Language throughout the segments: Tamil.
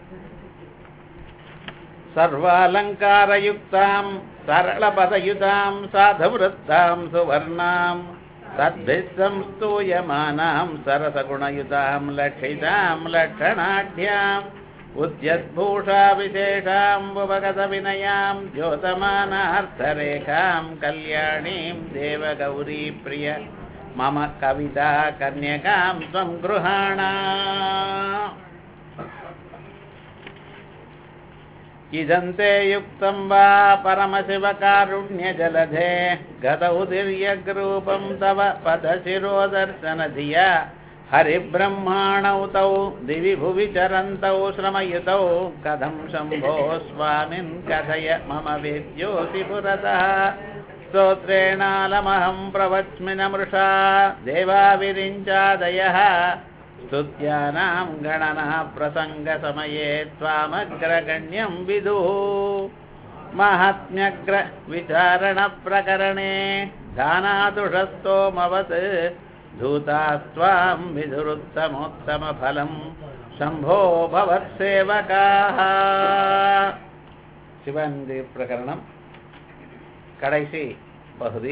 सर्वालङ्कारयुक्ताम् सरलपदयुताम् साधुवृत्ताम् सुवर्णाम् तद्भिः संस्तूयमानाम् सरसगुणयुताम् लक्षिताम् लक्षणाढ्याम् उद्यद्भूषा विशेषाम् उपगतविनयाम् द्योतमानार्थरेखाम् कल्याणीम् देवगौरीप्रिय मम कविता कन्यकाम् त्वम् गृहाणा इदन्ते युक्तं वा परमशिवकारुण्यजलधे गतौ तिर्यग्रूपं तव पदशिरोदर्शनधिया हरिब्रह्माणौ तौ दिवि भुवि चरन्तौ श्रमयुतौ कथं शम्भो स्वामिन् कथय मम विद्योऽसि पुरतः स्तोत्रेणालमहं प्रवच्मि नमृषा देवाविरिञ्चादयः स्तुत्यानां गणना प्रसङ्गसमये त्वामग्रगण्यं विदुः माहात्म्यग्रविचारणप्रकरणे दानादुषस्तोमवत् धूतास्त्वां विधुरुत्तमोत्तमफलं शम्भो भवत्सेवकाः சிவந்தி பிரகரணம் கடைசி பகுதி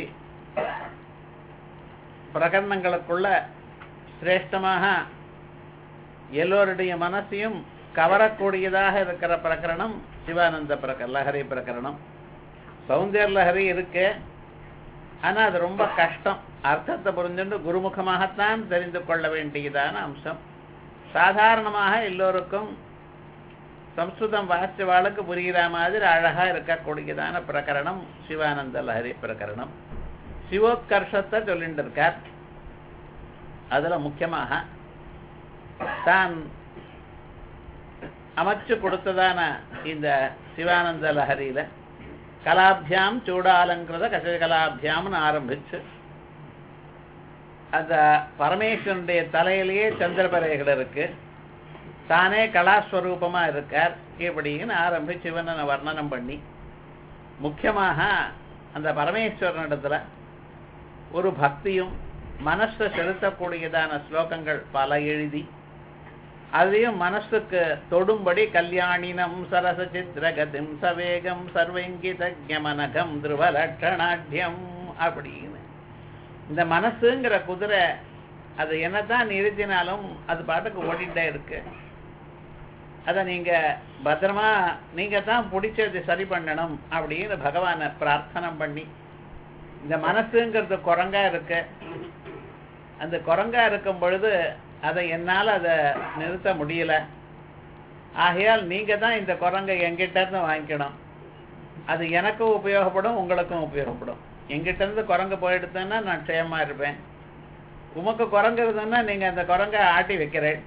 பிரகரணங்களுக்குள்ள சிரேஷ்டமாக எல்லோருடைய மனசையும் கவரக்கூடியதாக இருக்கிற பிரகரணம் சிவானந்த பிரக லஹரி பிரகரணம் சௌந்தர்ய லஹரி இருக்கு ஆனா அது ரொம்ப கஷ்டம் அர்த்தத்தை புரிஞ்சுட்டு குருமுகமாகத்தான் தெரிந்து கொள்ள வேண்டியதான அம்சம் சாதாரணமாக எல்லோருக்கும் சம்ஸ்கிருதம் வாசிச்சவாளுக்கு புரிகிற மாதிரி அழகா இருக்கக்கூடியதான பிரகரணம் சிவானந்த லஹரி பிரகரணம் சிவோத்கர்ஷத்தை சொல்லிட்டு இருக்கார் அதுல முக்கியமாக தான் அமைச்சு கொடுத்ததான இந்த சிவானந்த லஹரியில கலாபியாம் சூடாலங்கிருத கசகலாபியாம்னு ஆரம்பிச்சு அந்த பரமேஸ்வரனுடைய தலையிலேயே சந்திரபரைகள் இருக்கு தானே கலாஸ்வரூபமா இருக்கார் இப்படின்னு ஆரம்பிச்சு இவனை வர்ணனம் பண்ணி முக்கியமாக அந்த பரமேஸ்வரனிடத்துல ஒரு பக்தியும் மனசை செலுத்தக்கூடியதான ஸ்லோகங்கள் பல எழுதி அதையும் மனசுக்கு தொடும்படி கல்யாணினம் சரச சித்திரகதிம் சவேகம் சர்வங்கிதமனகம் திருவலட்சணாட்யம் அப்படின்னு இந்த மனசுங்கிற குதிரை அது என்னதான் நிறுத்தினாலும் அது பாட்டுக்கு ஓடிட்டே இருக்கு அதை நீங்க பத்திரமா நீங்க தான் பிடிச்சது சரி பண்ணணும் அப்படின்னு பகவானை பிரார்த்தனை பண்ணி இந்த மனசுங்கிறது குரங்கா இருக்கு அந்த குரங்கா இருக்கும் பொழுது அதை என்னால் அதை நிறுத்த முடியல ஆகையால் நீங்க தான் இந்த குரங்கை எங்கிட்ட இருந்து வாங்கிக்கணும் அது எனக்கும் உபயோகப்படும் உங்களுக்கும் உபயோகப்படும் எங்கிட்ட இருந்து குரங்கு போயிடுதுன்னா நான் க்ஷேமா இருப்பேன் உமக்கு குரங்கு இருந்ததுன்னா நீங்க அந்த குரங்கை ஆட்டி வைக்கிறேன்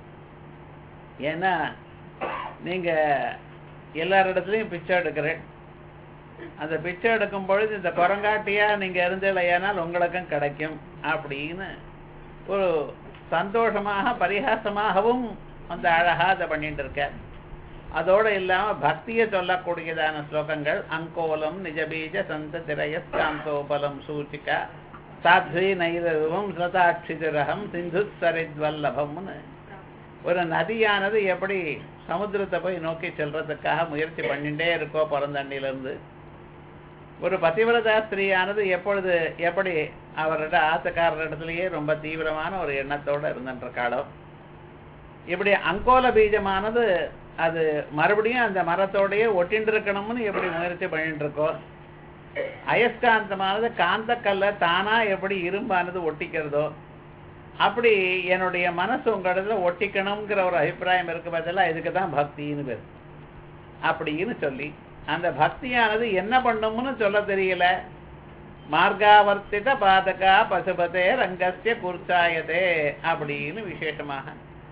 ஏன்னா நீங்க எல்லாரிடத்துலையும் பிச்சை எடுக்கிறேன் அந்த பிச்சை எடுக்கும் பொழுது இந்த குரங்காட்டியா நீங்க இருந்தலையானால் உங்களுக்கும் கிடைக்கும் அப்படின்னு ஒரு சந்தோஷமாக பரிகாசமாகவும் அந்த அழகா அதை பண்ணிட்டு இருக்க அதோட இல்லாம பக்தியை சொல்லக்கூடியதான ஸ்லோகங்கள் அங்கோலம் நிஜபீஜ சந்த திரயஸ்காந்தோபலம் சூச்சிகா சாத்வி நைரவம் ஸ்ரதாட்சிதிரகம் சிந்து சரித்வல்லபம்னு ஒரு நதியானது எப்படி சமுத்திரத்தை போய் நோக்கி செல்றதுக்காக முயற்சி பண்ணிட்டே இருக்கோ பிறந்தண்ணிலிருந்து ஒரு பதிவிரதா ஸ்திரீயானது எப்பொழுது எப்படி அவரோட ஆத்துக்காரர் இடத்துலயே ரொம்ப தீவிரமான ஒரு எண்ணத்தோட இருந்துருக்காளோ இப்படி அங்கோல பீஜமானது அது மறுபடியும் அந்த மரத்தோடயே ஒட்டின்னு இருக்கணும்னு எப்படி முயற்சி பண்ணிட்டு இருக்கோ அயஸ்காந்தமானது காந்தக்கல்ல தானா எப்படி இரும்பானது ஒட்டிக்கிறதோ அப்படி என்னுடைய மனசு உங்க இடத்துல ஒட்டிக்கணுங்கிற ஒரு அபிப்பிராயம் இருக்கு பதிலாக இதுக்கு தான் பக்தின்னு பேர் அப்படின்னு சொல்லி அந்த பக்தியானது என்ன பண்ணும்னு சொல்ல தெரியல மார்காவர்த்தித பாதகா பசுபதே ரங்கஸ்ய குர்ச்சாயதே அப்படின்னு விசேஷமாக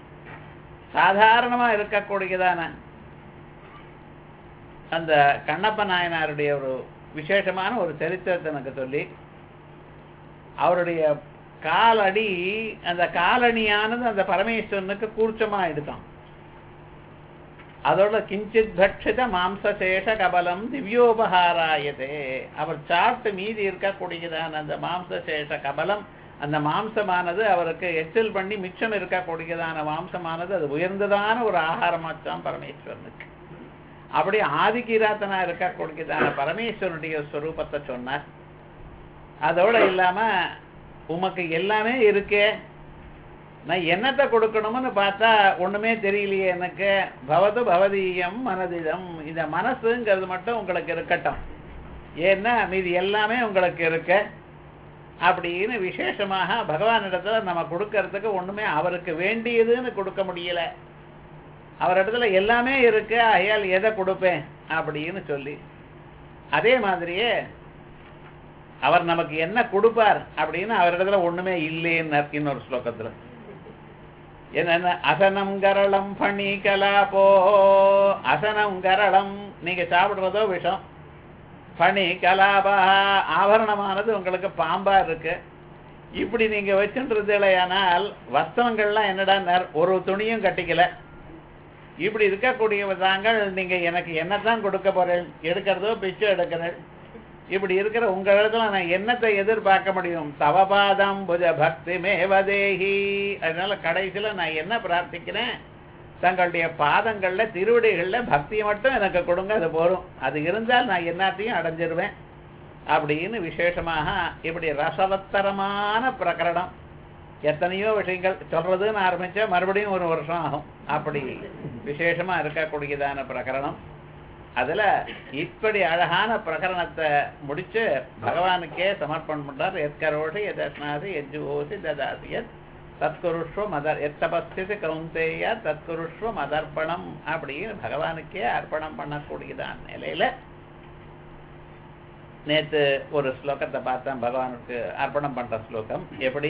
சாதாரணமா இருக்கக்கூடியதான அந்த கண்ணப்ப நாயனாருடைய ஒரு விசேஷமான ஒரு சரித்திரத்தை எனக்கு சொல்லி அவருடைய காலடி அந்த காலணியானது அந்த பரமேஸ்வரனுக்கு கூர்ச்சமா எடுத்தான் அதோட கிஞ்சித் பட்சித மாம்சசேஷ கபலம் திவ்யோபகாராயதே அவர் சாப்பிட்டு மீதி இருக்கக்கூடியதான அந்த மாம்சசேஷ கபலம் அந்த மாம்சமானது அவருக்கு எச்சல் பண்ணி மிச்சம் இருக்கக்கூடியதான மாம்சமானது அது உயர்ந்ததான ஒரு ஆகாரமாச்சாம் பரமேஸ்வரனுக்கு அப்படி ஆதிகிராத்தனா இருக்கக்கூடியதான பரமேஸ்வரனுடைய ஸ்வரூபத்தை சொன்னார் அதோட இல்லாம உமக்கு எல்லாமே இருக்கே நான் என்னத்தை கொடுக்கணும்னு பார்த்தா ஒண்ணுமே தெரியலையே எனக்கு பவது பவதீயம் மனதிடம் இந்த மனசுங்கிறது மட்டும் உங்களுக்கு இருக்கட்டும் ஏன்னா மீதி எல்லாமே உங்களுக்கு இருக்கு அப்படின்னு விசேஷமாக பகவானிடத்துல நம்ம கொடுக்கறதுக்கு ஒண்ணுமே அவருக்கு வேண்டியதுன்னு கொடுக்க முடியல அவரிடத்துல எல்லாமே இருக்கு அயால் எதை கொடுப்பேன் அப்படின்னு சொல்லி அதே மாதிரியே அவர் நமக்கு என்ன கொடுப்பார் அப்படின்னு அவரிடத்துல ஒண்ணுமே இல்லைன்னு இன்னொரு ஸ்லோகத்துல என்னென்ன அசனம் கரளம் பணி கலாபோ அசனம் கரளம் நீங்க சாப்பிடுறதோ விஷம் பணி கலாபா ஆபரணமானது உங்களுக்கு பாம்பா இருக்கு இப்படி நீங்க வச்சுன்றதுலையானால் வஸ்திரங்கள்லாம் என்னடா ஒரு துணியும் கட்டிக்கல இப்படி இருக்கக்கூடிய தாங்கள் நீங்க எனக்கு என்னத்தான் கொடுக்க போறேன் எடுக்கிறதோ பிச்சை எடுக்கிறேன் இப்படி இருக்கிற உங்க இடத்துல நான் என்னத்தை எதிர்பார்க்க முடியும் தவபாதம் புஜ பக்தி மேவதேகி அதனால கடைசியில நான் என்ன பிரார்த்திக்கிறேன் தங்களுடைய பாதங்கள்ல திருவடிகள்ல பக்தியை மட்டும் எனக்கு கொடுங்க அது போரும் அது இருந்தால் நான் எல்லாத்தையும் அடைஞ்சிருவேன் அப்படின்னு விசேஷமாக இப்படி ரசவத்தரமான பிரகரணம் எத்தனையோ விஷயங்கள் சொல்றதுன்னு ஆரம்பிச்சா மறுபடியும் ஒரு வருஷம் ஆகும் அப்படி விசேஷமா இருக்கக்கூடியதான பிரகரணம் அதுல இப்படி அழகான பிரகரணத்தை முடிச்சு பகவானுக்கே சமர்ப்பணம் பண்றார் எத்கரோஷி எதஸ்னாசி எஜ்ஜுவோசி ததாசியத் தத்குருஷ்வ மதர் எத்தபஸ்திது கவுந்தேயா தத்குருஷ்வ மதர்ப்பணம் அப்படின்னு பகவானுக்கே அர்ப்பணம் பண்ணக்கூடியதான் நிலையில நேத்து ஒரு ஸ்லோகத்தை பார்த்தேன் பகவானுக்கு அர்ப்பணம் பண்ற ஸ்லோகம் எப்படி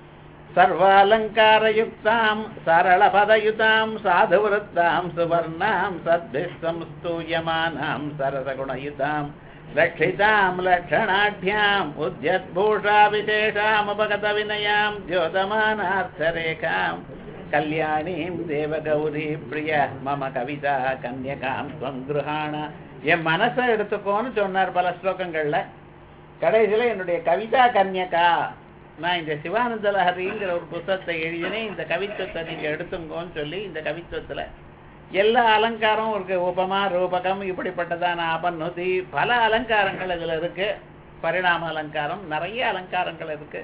சர்வாலங்காரயுக்தாம் சரளபதயுதாம் சாதுவிருத்தாம் சுவர்ணாம் சத்பிஸ்தம் ஸ்தூயமானாம் சரசகுணயுதாம் லட்சிதாம் லட்சணாఢ్యాம் உத்யத்பூஷா விசேஷாம் உபகத வினயாம் தியோதமானார்த்தரேகாம் கல்யாணீம் தேவகௌரி பிரிய மம கவிதா கன்யகாம் ஸ்வங்கிருஹாண என் மனசை எடுத்துக்கோன்னு சொன்னார் பல ஸ்லோகங்கள்ல கடைசியில என்னுடைய கவிதா கன்யகா நான் இந்த சிவானந்த லஹரிங்கிற ஒரு புத்தகத்தை எழுதினேன் இந்த கவித்துவத்தை நீங்க எடுத்துங்கோன்னு சொல்லி இந்த கவித்துவத்துல எல்லா அலங்காரம் இருக்கு உபமா ரூபகம் இப்படிப்பட்டதான அபநுதி பல அலங்காரங்கள் இதுல இருக்கு பரிணாம அலங்காரம் நிறைய அலங்காரங்கள் இருக்கு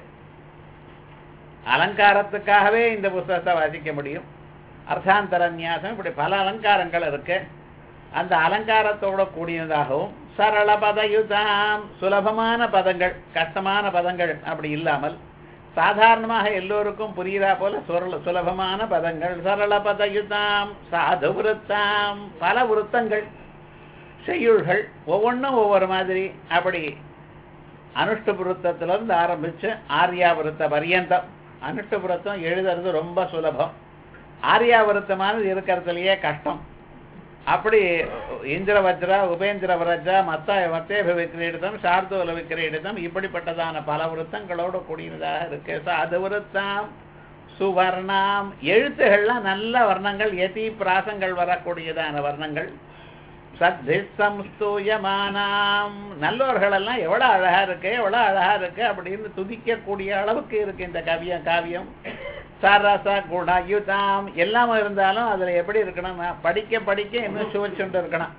அலங்காரத்துக்காகவே இந்த புத்தகத்தை வாசிக்க முடியும் அர்த்தாந்தர நியாசம் இப்படி பல அலங்காரங்கள் இருக்கு அந்த அலங்காரத்தோட கூடியதாகவும் சரள பதயுதாம் சுலபமான பதங்கள் கஷ்டமான பதங்கள் அப்படி இல்லாமல் சாதாரணமாக எல்லோருக்கும் புரியுதா போல சுரள சுலபமான பதங்கள் சரள பதயுதாம் சாது விருத்தாம் பல விருத்தங்கள் செய்யுள்கள் ஒவ்வொன்றும் ஒவ்வொரு மாதிரி அப்படி அனுஷ்டபுருத்தத்துல இருந்து ஆரம்பிச்சு ஆர்யாவிருத்த பரியந்தம் அனுஷ்டபுரத்தம் எழுதுறது ரொம்ப சுலபம் ஆர்யாவிருத்தமானது இருக்கிறதுலயே கஷ்டம் அப்படி இந்திர வஜ்ரா உபேந்திர விரஜா மத்த மத்தேப விக்கிரீடிதம் சார்தூல விக்கிரீடிதம் இப்படிப்பட்டதான பல விருத்தங்களோடு கூடியதாக இருக்கு சாது விருத்தம் சுவர்ணாம் எழுத்துகள்லாம் நல்ல வர்ணங்கள் எதி பிராசங்கள் வரக்கூடியதான வர்ணங்கள் சத்திஸ்தம் ஸ்தூயமானாம் நல்லோர்கள் எல்லாம் எவ்வளவு அழகா இருக்கு எவ்வளவு அழகா இருக்கு அப்படின்னு துதிக்கக்கூடிய அளவுக்கு இருக்கு இந்த கவியம் காவியம் சரச குணயுதாம் எல்லாமே இருந்தாலும் அதுல எப்படி இருக்கணும் படிக்க படிக்க இன்னும் சுவைச்சுண்டு இருக்கணும்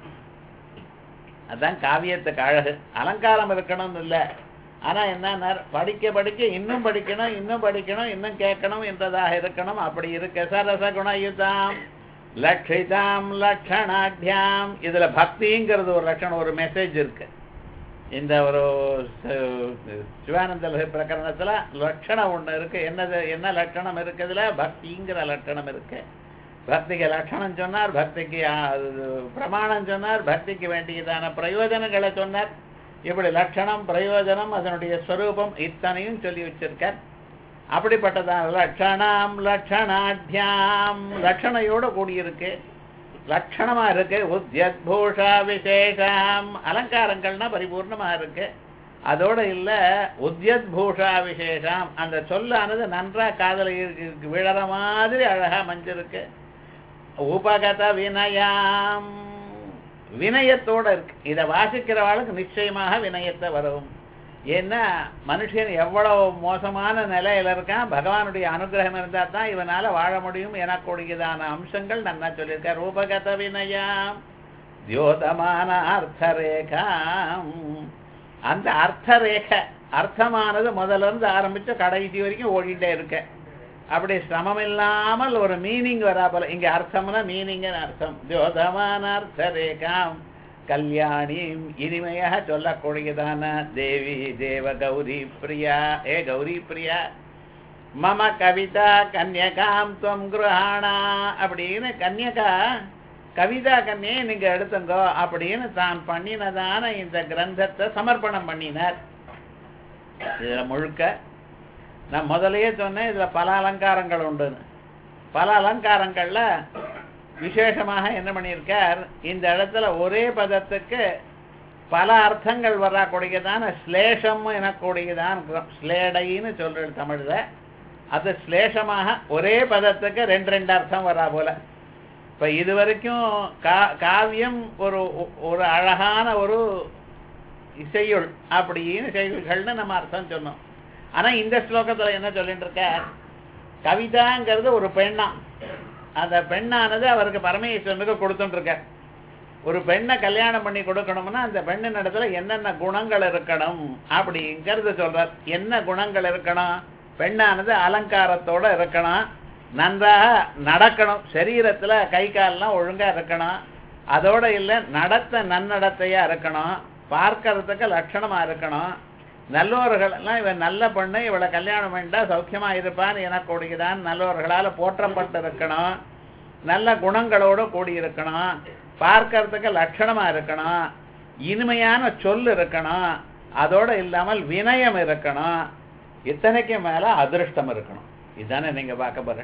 அதான் காவியத்துக்கு அழகு அலங்காரம் இருக்கணும்னு இல்லை ஆனா என்ன படிக்க படிக்க இன்னும் படிக்கணும் இன்னும் படிக்கணும் இன்னும் கேட்கணும் என்றதாக இருக்கணும் அப்படி இருக்கு சரச குணயுதாம் லட்சிதாம் லட்சணாட்யாம் இதுல பக்திங்கிறது ஒரு லட்சணம் ஒரு மெசேஜ் இருக்கு இந்த ஒரு சிவானந்த பிரகரணத்துல லட்சணம் ஒண்ணு இருக்கு என்னது என்ன லட்சணம் இருக்குதுல பக்திங்கிற லட்சணம் இருக்கு பக்திக்கு லட்சணம் சொன்னார் பக்திக்கு பிரமாணம் சொன்னார் பக்திக்கு வேண்டியதான பிரயோஜனங்களை சொன்னார் இப்படி லட்சணம் பிரயோஜனம் அதனுடைய ஸ்வரூபம் இத்தனையும் சொல்லி வச்சிருக்கார் அப்படிப்பட்டதான் லட்சணம் லட்சணாட்யாம் லட்சணையோட கூடியிருக்கு லட்சணமா இருக்கு உத்யத் பூஷா விசேஷம் அலங்காரங்கள்னா பரிபூர்ணமா இருக்கு அதோட இல்ல உத்யத் பூஷா விசேஷம் அந்த சொல்லானது நன்றா காதல விழற மாதிரி அழகா மஞ்சிருக்கு உபகத வினயாம் வினயத்தோட இருக்கு இதை வாசிக்கிறவாளுக்கு நிச்சயமாக வினயத்தை வரும் ஏன்னா மனுஷன் எவ்வளவு மோசமான நிலையில இருக்கான் பகவானுடைய அனுகிரகம் இருந்தா தான் இவனால வாழ முடியும் எனக்கூடியதான அம்சங்கள் நன்னா சொல்லியிருக்கார் ரூபகத வினயாம் தியோதமான அர்த்தரேகாம் அந்த அர்த்தரேகை அர்த்தமானது முதல்ல இருந்து ஆரம்பிச்சு கடைசி வரைக்கும் ஓடிட்டே இருக்க அப்படி சிரமம் இல்லாமல் ஒரு மீனிங் வரா போல இங்க அர்த்தம்னா மீனிங்னு அர்த்தம் தியோதமான அர்த்தரேகாம் கல்யாணிம் இனிமையாக சொல்லக்கூடியதான தேவி தேவ கௌரி பிரியா ஏ கௌரி பிரியா மம கவிதா கன்யகாம் துவம் குருஹாணா அப்படின்னு கன்யகா கவிதா கன்னியை நீங்க எடுத்துங்கோ அப்படின்னு தான் பண்ணினதான இந்த கிரந்தத்தை சமர்ப்பணம் பண்ணினார் இதுல முழுக்க நான் முதலையே சொன்னேன் இதுல பல அலங்காரங்கள் உண்டுன்னு பல அலங்காரங்கள்ல விசேஷமாக என்ன பண்ணியிருக்கார் இந்த இடத்துல ஒரே பதத்துக்கு பல அர்த்தங்கள் வரக்கூடியதான ஸ்லேஷம் எனக்கூடியதான் ஸ்லேடைன்னு சொல்றது தமிழ்ல அது ஸ்லேஷமாக ஒரே பதத்துக்கு ரெண்டு ரெண்டு அர்த்தம் வரா போல இப்ப இது வரைக்கும் கா காவியம் ஒரு ஒரு அழகான ஒரு இசையுள் அப்படின்னு செய்யுள்கள்னு நம்ம அர்த்தம் சொன்னோம் ஆனா இந்த ஸ்லோகத்துல என்ன சொல்லிட்டு இருக்க கவிதாங்கிறது ஒரு பெண்ணா அந்த பெண்ணானது அவருக்கு பரமேஸ்வரனுக்கு கொடுத்துட்டு ஒரு பெண்ணை கல்யாணம் பண்ணி கொடுக்கணும்னா அந்த பெண்ணின் இடத்துல என்னென்ன குணங்கள் இருக்கணும் அப்படிங்கிறது சொல்றார் என்ன குணங்கள் இருக்கணும் பெண்ணானது அலங்காரத்தோட இருக்கணும் நன்றாக நடக்கணும் சரீரத்துல கை கால்லாம் ஒழுங்கா இருக்கணும் அதோட இல்லை நடத்த நன்னடத்தையா இருக்கணும் பார்க்கறதுக்கு லட்சணமா இருக்கணும் நல்லோர்கள் எல்லாம் இவன் நல்ல பொண்ணு இவளை கல்யாணம் பண்ணிட்டா சௌக்கியமா இருப்பான்னு எனக்கூடியதான் நல்லவர்களால போற்றப்பட்டு இருக்கணும் நல்ல குணங்களோட கூடி இருக்கணும் பார்க்கறதுக்கு லட்சணமா இருக்கணும் இனிமையான சொல் இருக்கணும் அதோட இல்லாமல் வினயம் இருக்கணும் இத்தனைக்கு மேல அதிருஷ்டம் இருக்கணும் இதுதானே நீங்க பார்க்க போற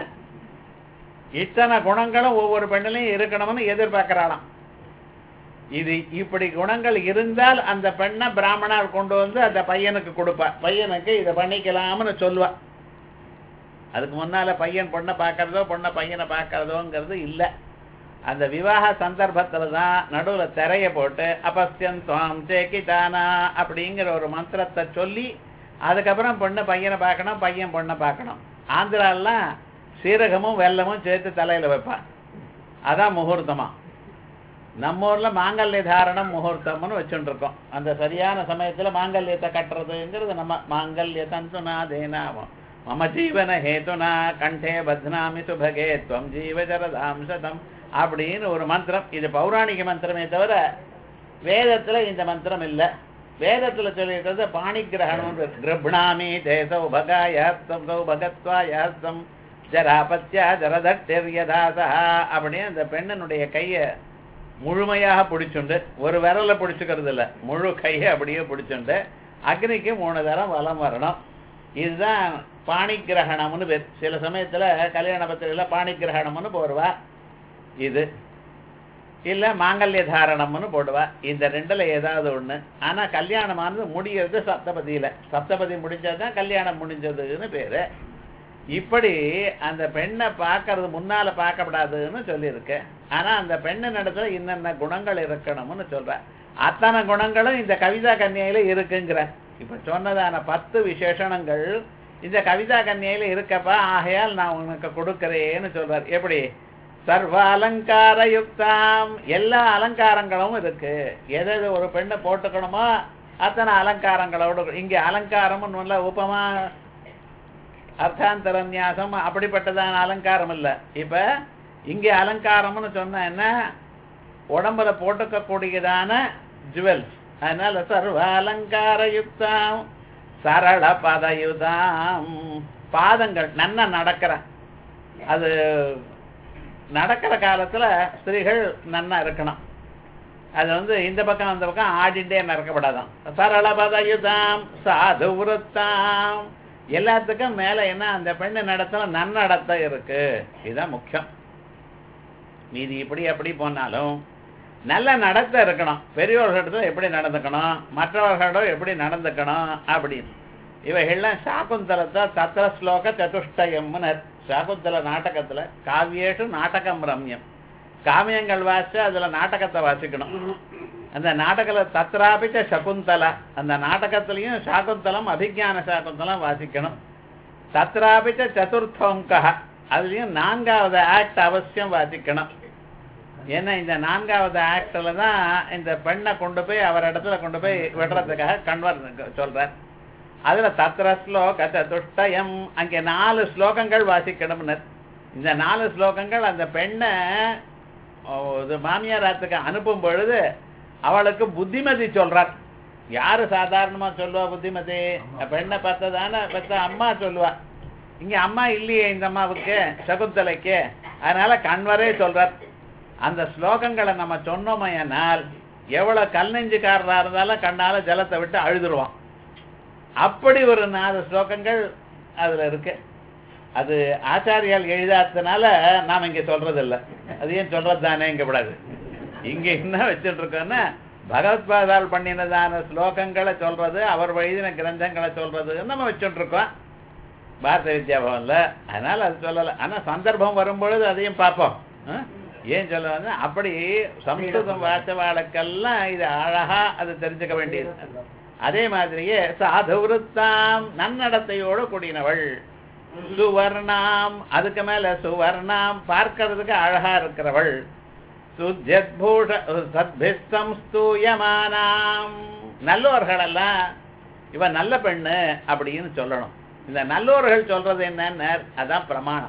இத்தனை குணங்களும் ஒவ்வொரு பெண்ணிலையும் இருக்கணும்னு எதிர்பார்க்கிறாளாம் இது இப்படி குணங்கள் இருந்தால் அந்த பெண்ணை பிராமணர் கொண்டு வந்து அந்த பையனுக்கு கொடுப்பா பையனுக்கு இதை பண்ணிக்கலாம்னு சொல்லுவா அதுக்கு முன்னால பையன் பொண்ணை பார்க்கறதோ பொண்ணை பையனை பார்க்கறதோங்கிறது இல்லை அந்த விவாக சந்தர்ப்பத்துல தான் நடுவுல திரைய போட்டு அபஸ்தியம் துவாம் சேக்கிதானா அப்படிங்கிற ஒரு மந்திரத்தை சொல்லி அதுக்கப்புறம் பொண்ணு பையனை பார்க்கணும் பையன் பொண்ணை பார்க்கணும் ஆந்திராலாம் சீரகமும் வெல்லமும் சேர்த்து தலையில வைப்பான் அதான் முகூர்த்தமா நம்ம ஊர்ல மாங்கல்ய தாரணம் முகூர்த்தம்னு வச்சுட்டு இருக்கோம் அந்த சரியான சமயத்துல மாங்கல்யத்தை கட்டுறதுங்கிறது நம்ம மாங்கல்ய தந்துனா தேனாமம் மம ஜீவன ஹேதுனா கண்டே பத்னாமி சுபகே துவம் ஜீவஜரதாம் சதம் அப்படின்னு ஒரு மந்திரம் இது பௌராணிக மந்திரமே தவிர வேதத்துல இந்த மந்திரம் இல்ல வேதத்துல சொல்லியிருக்கிறது பாணிகிரகணம் கிரப்ணாமி தே சௌபகாயஸ்தம் சௌபகத்வாயஸ்தம் ஜராபத்யா ஜரதட்டியதாசா அப்படின்னு அந்த பெண்ணனுடைய கைய முழுமையாக பிடிச்சுண்டு ஒரு விரல பிடிச்சுக்கிறது இல்ல முழு கையை அப்படியே பிடிச்சுண்டு அக்னிக்கு மூணு தரம் வலம் வரணும் இதுதான் பாணிகிரகணம்னு பேர் சில சமயத்துல கல்யாண பத்திரிகையில பாணிகிரகணம்னு போடுவா இது இல்ல மாங்கல்ய தாரணம்னு போடுவா இந்த ரெண்டுல ஏதாவது ஒண்ணு ஆனா கல்யாணமானது முடியறது சப்தபதியில சப்தபதி முடிஞ்சாதான் கல்யாணம் முடிஞ்சதுன்னு பேரு இப்படி அந்த பெண்ணை பார்க்கறது முன்னால பார்க்கப்படாதுன்னு சொல்லியிருக்கு ஆனா அந்த பெண்ணின் இடத்துல இன்னென்ன குணங்கள் இருக்கணும்னு சொல்ற அத்தனை குணங்களும் இந்த கவிதா கன்னியில இருக்குங்கிற இப்ப சொன்னதான பத்து விசேஷணங்கள் இந்த கவிதா கன்னியில இருக்கப்பா ஆகையால் நான் உனக்கு கொடுக்கிறேன்னு சொல்றார் எப்படி சர்வ அலங்கார யுக்தாம் எல்லா அலங்காரங்களும் இருக்கு எது எது ஒரு பெண்ணை போட்டுக்கணுமோ அத்தனை அலங்காரங்களோட இங்க அலங்காரம்னு நல்ல உபமா அர்த்தாந்தர நியாசம் அப்படிப்பட்டதான அலங்காரம் இல்ல இப்ப இங்க அலங்காரம்னு சொன்ன என்ன உடம்புல போட்டுக்க கூடியதான ஜுவல்ஸ் அதனால சர்வ அலங்கார யுக்தாம் சரள பதயுதாம் பாதங்கள் நன்னா நடக்கிற அது நடக்கிற காலத்துல ஸ்திரீகள் நன்னா இருக்கணும் அது வந்து இந்த பக்கம் அந்த பக்கம் ஆடிண்டே நடக்கப்படாதான் சரள பதயுதாம் சாது விருத்தாம் எல்லாத்துக்கும் மேல என்ன அந்த பெண்ணு நடத்தல நன்னடத்தை இருக்கு இதுதான் முக்கியம் மீதி இப்படி அப்படி போனாலும் நல்ல நடத்தை இருக்கணும் பெரியவர்களிடத்துல எப்படி நடந்துக்கணும் மற்றவர்களிடம் எப்படி நடந்துக்கணும் அப்படின்னு இவைகள்லாம் சாகுந்தலத்தை தத்திர ஸ்லோக சதுஷ்டயம்னு சாகுந்தல நாடகத்துல காவியேஷு நாடகம் ரம்யம் காவியங்கள் வாசிச்சு அதுல நாடகத்தை வாசிக்கணும் அந்த நாடகத்தில் தத்ராபிச்ச சகுந்தலா அந்த நாடகத்திலையும் சாகுந்தலம் அபிஜான சாகுந்தலம் வாசிக்கணும் தத்ராபிச்ச சதுர்த்தோங்கா அதுலயும் நான்காவது ஆக்ட் அவசியம் வாசிக்கணும் ஏன்னா இந்த நான்காவது ஆக்டில் தான் இந்த பெண்ணை கொண்டு போய் அவர் இடத்துல கொண்டு போய் விடுறதுக்காக கன்வர் சொல்றார் அதுல தத்ர ஸ்லோக சதுஷ்டயம் அங்கே நாலு ஸ்லோகங்கள் வாசிக்கணும்னு இந்த நாலு ஸ்லோகங்கள் அந்த பெண்ணை ஓ, இது மாமியாராத்துக்கு அனுப்பும் பொழுது அவளுக்கு புத்திமதி சொல்றார் யாரு சாதாரணமா சொல்லுவா புத்திமதி பெண்ணை பார்த்ததானே பெத்த அம்மா சொல்லுவா இங்க அம்மா இல்லையே இந்த அம்மாவுக்கு சகுந்தலைக்கு அதனால கண்வரே சொல்றார் அந்த ஸ்லோகங்களை நம்ம சொன்னோமையானால் எவ்வளவு கல் நெஞ்சுக்காரரா இருந்தாலும் கண்ணால ஜலத்தை விட்டு அழுதுருவான் அப்படி ஒரு நாலு ஸ்லோகங்கள் அதுல இருக்கு அது ஆச்சாரியால் எழுதாததுனால நாம இங்க சொல்றது இல்ல அது ஏன் சொல்றது தானே இங்க விடாது இங்க என்ன வச்சுட்டு இருக்கோம்னா பகவத்பாதால் பண்ணினதான ஸ்லோகங்களை சொல்றது அவர் எழுதின கிரந்தங்களை சொல்றது நம்ம வச்சுட்டு இருக்கோம் பாரத வித்யா பவன்ல அதனால அது சொல்லல ஆனா சந்தர்ப்பம் வரும்பொழுது அதையும் பார்ப்போம் ஆ? ஏன் சொல்ல வந்து அப்படி சம்ஸ்கிருதம் வாசவாளுக்கெல்லாம் இது அழகா அது தெரிஞ்சுக்க வேண்டியது அதே மாதிரியே சாதுவிருத்தாம் நன்னடத்தையோடு கூடினவள் சுவர்ணாம் அதுக்கு மேல சுவர்ணாம் பார்க்கிறதுக்கு அழகா இருக்கிறவள் சுத்யத்பூஷ சத்பிஸ்தம் ஸ்தூயமானாம் நல்லோர்களெல்லாம் இவ நல்ல பெண்ணு அப்படின்னு சொல்லணும் இந்த நல்லோர்கள் சொல்றது என்னன்னு அதான் பிரமாணம்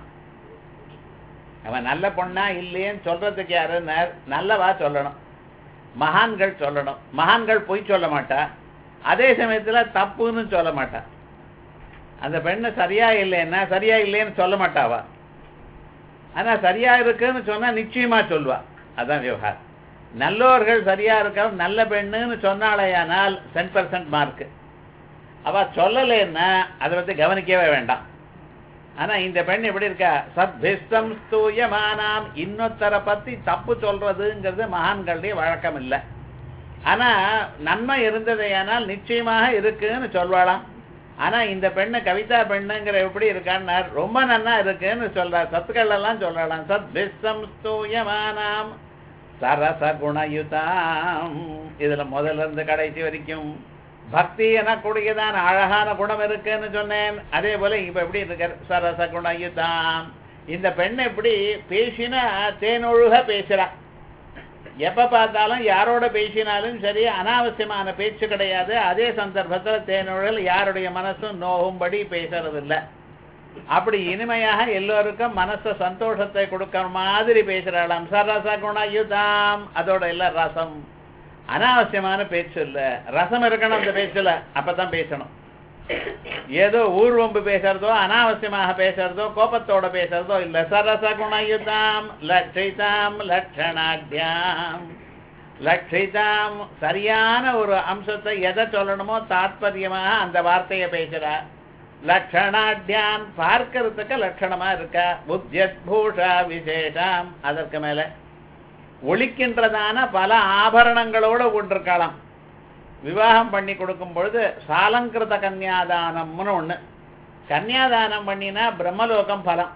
அவன் நல்ல பொண்ணா இல்லையேன்னு சொல்றதுக்கு யாருன்னார் நல்லவா சொல்லணும் மகான்கள் சொல்லணும் மகான்கள் பொய் சொல்ல மாட்டா அதே சமயத்துல தப்புன்னு சொல்ல மாட்டா அந்த பெண்ணு சரியா இல்லைன்னா சரியா இல்லைன்னு சொல்ல மாட்டாவா ஆனா சரியா இருக்குன்னு சொன்னா நிச்சயமா சொல்லுவா அதான் விவகாரம் நல்லோர்கள் சரியா இருக்க நல்ல பெண்ணுன்னு சொன்னாலேயானால் டென் பர்சன்ட் மார்க் அவ சொல்லலைன்னா அதை பத்தி கவனிக்கவே வேண்டாம் ஆனா இந்த பெண் எப்படி இருக்கா சத்பிஸ்தம் ஸ்தூயமானாம் இன்னொருத்தரை பத்தி தப்பு சொல்றதுங்கிறது மகான்களுடைய வழக்கம் இல்லை ஆனா நன்மை இருந்ததையானால் நிச்சயமாக இருக்குன்னு சொல்வாளாம் ஆனா இந்த பெண்ணு கவிதா பெண்ணுங்கிற எப்படி இருக்கான்னு ரொம்ப நன்னா இருக்குன்னு சொல்றா சத்துக்கள் எல்லாம் சொல்லலாம் சத் பிஸ்தம் ஸ்தூயமானாம் சரச குணயுதாம் இதுல முதல்ல இருந்து கடைசி வரைக்கும் பக்தி எனக்கூடியதான அழகான குணம் இருக்குன்னு சொன்னேன் அதே போல இப்ப எப்படி இருக்க சரச குணயுதாம் இந்த பெண் எப்படி பேசினா தேனொழுக பேசுறா எப்ப பார்த்தாலும் யாரோட பேசினாலும் சரி அனாவசியமான பேச்சு கிடையாது அதே சந்தர்ப்பத்துல தேனொழல் யாருடைய மனசும் நோகும்படி பேசுறது இல்ல அப்படி இனிமையாக எல்லோருக்கும் மனசு சந்தோஷத்தை கொடுக்கிற மாதிரி பேசுறாளாம் சரச குணயுதாம் அதோட இல்ல ரசம் அனாவசியமான பேச்சு இல்ல ரசம் இருக்கணும் அந்த பேச்சுல அப்பதான் பேசணும் ஏதோ ஊர்வம்பு பேசுறதோ அனாவசியமாக பேசுறதோ கோபத்தோட பேசுறதோ இல்ல சரச குணயுதாம் லட்சிதாம் லட்சணாட்யாம் லட்சிதாம் சரியான ஒரு அம்சத்தை எதை சொல்லணுமோ தாத்பரியமாக அந்த வார்த்தையை பேசுறா லட்சணாட்யான் பார்க்கறதுக்கு லட்சணமா இருக்கா புத்தியத் பூஷா விசேஷாம் அதற்கு மேல ஒழிக்கின்றதான பல ஆபரணங்களோட கொண்டிருக்கலாம் விவாகம் பண்ணி கொடுக்கும் பொழுது சாலங்கிருத கன்னியாதானம்னு ஒண்ணு கன்னியாதானம் பண்ணினா பிரம்மலோகம் பலம்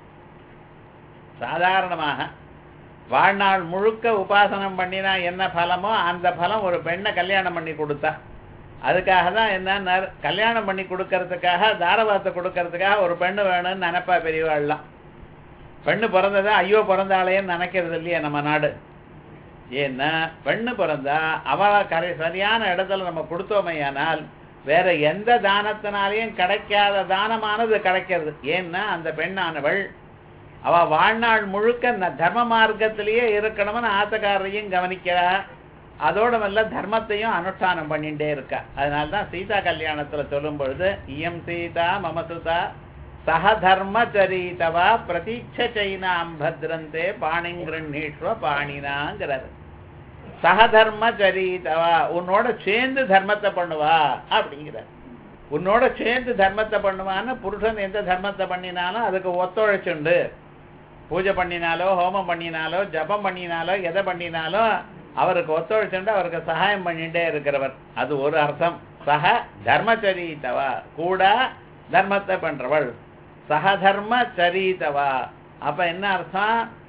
சாதாரணமாக வாழ்நாள் முழுக்க உபாசனம் பண்ணினா என்ன பலமோ அந்த பலம் ஒரு பெண்ணை கல்யாணம் பண்ணி கொடுத்தா அதுக்காக தான் என்ன கல்யாணம் பண்ணி கொடுக்கறதுக்காக தாரவாத்தை கொடுக்கறதுக்காக ஒரு பெண்ணு வேணும்னு நினைப்பா பெரியவாள்லாம் பெண்ணு பிறந்ததா ஐயோ பிறந்தாளேன்னு நினைக்கிறது இல்லையா நம்ம நாடு ஏன்னா பெண்ணு பிறந்தா அவளை கரை சரியான இடத்துல நம்ம கொடுத்தோமையானால் வேற எந்த தானத்தினாலையும் கிடைக்காத தானமானது கிடைக்கிறது ஏன்னா அந்த பெண்ணானவள் அவ வாழ்நாள் முழுக்க இந்த தர்ம மார்க்கத்திலேயே இருக்கணும்னு ஆத்தக்காரரையும் கவனிக்கிறா அதோட மெல்ல தர்மத்தையும் அனுஷ்டானம் பண்ணிட்டே இருக்கா அதனால்தான் சீதா கல்யாணத்துல சொல்லும் பொழுது இயம் சீதா மமசுதா சக தர்மச்சரீதவா பிரதீட்ச சைனாம் பத்ரந்தே பாணிங்கிருஷ்வ பாணினாங்கிறாரு சகதர்மச்சரீதவா உன்னோட சேர்ந்து தர்மத்தை பண்ணுவா அப்படிங்கிறார் உன்னோட சேர்ந்து தர்மத்தை பண்ணுவான்னு புருஷன் எந்த தர்மத்தை பண்ணினாலும் அதுக்கு ஒத்துழைச்சுண்டு பூஜை பண்ணினாலோ ஹோமம் பண்ணினாலோ ஜபம் பண்ணினாலோ எதை பண்ணினாலும் அவருக்கு ஒத்துழைச்சுண்டு அவருக்கு சகாயம் பண்ணிட்டே இருக்கிறவர் அது ஒரு அர்த்தம் சக தர்மச்சரீதவா கூட தர்மத்தை பண்றவள் சகதர்ம சரிதவா அப்ப என்ன அர்த்தம்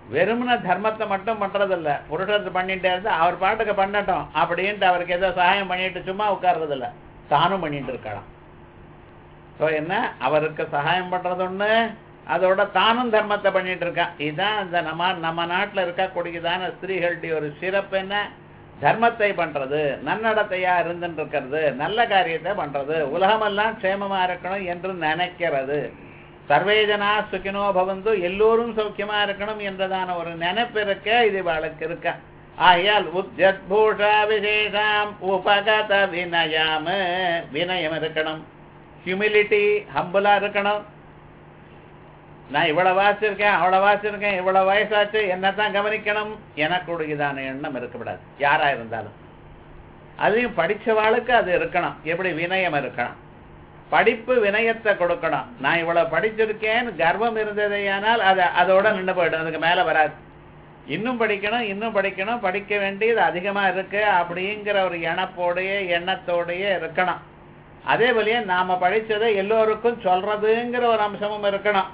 வெறுமன தர்மத்தை மட்டும் பண்றதில்ல புருஷத்தை பண்ணிட்டே இருந்தா அவர் பாட்டுக்கு பண்ணட்டும் அப்படின்ட்டு அவருக்கு ஏதோ சகாயம் பண்ணிட்டு சும்மா உட்கார்றதில்ல தானும் பண்ணிட்டு இருக்கலாம் ஸோ என்ன அவருக்கு சகாயம் பண்றது ஒண்ணு அதோட தானும் தர்மத்தை பண்ணிட்டு இருக்கான் இதுதான் இந்த நம்ம நம்ம நாட்டில் இருக்கக்கூடியதான ஸ்திரீகளுடைய ஒரு சிறப்பு என்ன தர்மத்தை பண்றது நன்னடத்தையா இருந்துட்டு இருக்கிறது நல்ல காரியத்தை பண்றது உலகமெல்லாம் க்ஷேமமா இருக்கணும் என்று நினைக்கிறது சர்வேஜனா சுகினோ பவந்து எல்லோரும் சௌக்கியமா இருக்கணும் என்றதான ஒரு நினைப்பு இருக்க இது இவளுக்கு இருக்க ஆகையால் உத்யத் பூஷா விசேஷாம் உபகத வினயாம வினயம் இருக்கணும் ஹியூமிலிட்டி ஹம்புலா இருக்கணும் நான் இவ்வளவு வாசிச்சிருக்கேன் அவ்வளவு வாசிச்சிருக்கேன் இவ்வளவு வயசாச்சு என்னத்தான் கவனிக்கணும் எனக்குடையதான எண்ணம் இருக்கக்கூடாது யாரா இருந்தாலும் அதையும் படிச்சவாளுக்கு அது இருக்கணும் எப்படி வினயம் இருக்கணும் படிப்பு வினயத்தை கொடுக்கணும் நான் இவ்வளவு படிச்சிருக்கேன்னு கர்வம் இருந்ததையானால் அது அதோட நின்று போயிடும் அதுக்கு மேல வராது இன்னும் படிக்கணும் இன்னும் படிக்கணும் படிக்க வேண்டியது அதிகமா இருக்கு அப்படிங்கிற ஒரு எண்ணப்போடைய எண்ணத்தோடைய இருக்கணும் அதே போலயே நாம படிச்சதை எல்லோருக்கும் சொல்றதுங்கிற ஒரு அம்சமும் இருக்கணும்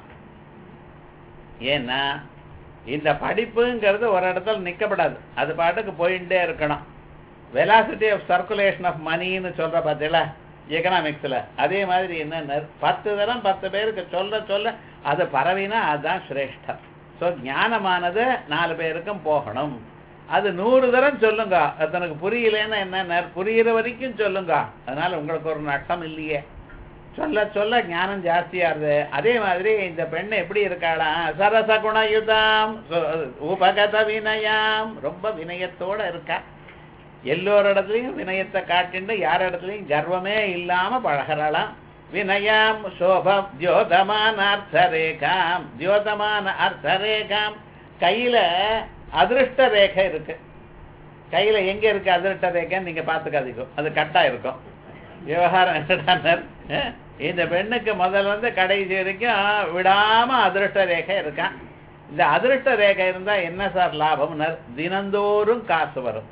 ஏன்னா இந்த படிப்புங்கிறது ஒரு இடத்துல நிக்கப்படாது அது பாட்டுக்கு போயிட்டே இருக்கணும் வெலாசிட்டி ஆஃப் சர்க்குலேஷன் ஆஃப் மணின்னு சொல்ற பார்த்தீங்களா எக்கனாமிக்ஸ்ல அதே மாதிரி என்ன பத்து தரம் பத்து பேருக்கு சொல்ல சொல்ல அது பரவினா அதுதான் சிரேஷ்டம் ஸோ ஞானமானது நாலு பேருக்கும் போகணும் அது நூறு தரம் சொல்லுங்க அது தனக்கு புரியலன்னா என்ன புரியுற வரைக்கும் சொல்லுங்க அதனால உங்களுக்கு ஒரு நட்டம் இல்லையே சொல்ல சொல்ல ஞானம் ஜாஸ்தியாருது அதே மாதிரி இந்த பெண் எப்படி இருக்காளா சரச குணயுதாம் உபகத வினயாம் ரொம்ப வினயத்தோட இருக்கா எல்லோரிடத்துலையும் வினயத்தை காட்டிண்டு யார் இடத்துலையும் கர்வமே இல்லாம பழகிறாளாம் வினயாம் சோபம் தியோதமான அர்த்தரேகாம் தியோதமான அர்த்தரேகாம் கையில அதிருஷ்ட ரேகை இருக்கு கையில எங்க இருக்கு அதிருஷ்ட ரேகைன்னு நீங்க பாத்துக்காதீங்க அது கட்டா இருக்கும் விவகாரம் என்னடானர் இந்த பெண்ணுக்கு முதல்ல வந்து கடைசி வரைக்கும் விடாம அதிருஷ்ட ரேகை இருக்கான் இந்த அதிருஷ்ட ரேகை இருந்தா என்ன சார் லாபம்னர் தினந்தோறும் காசு வரும்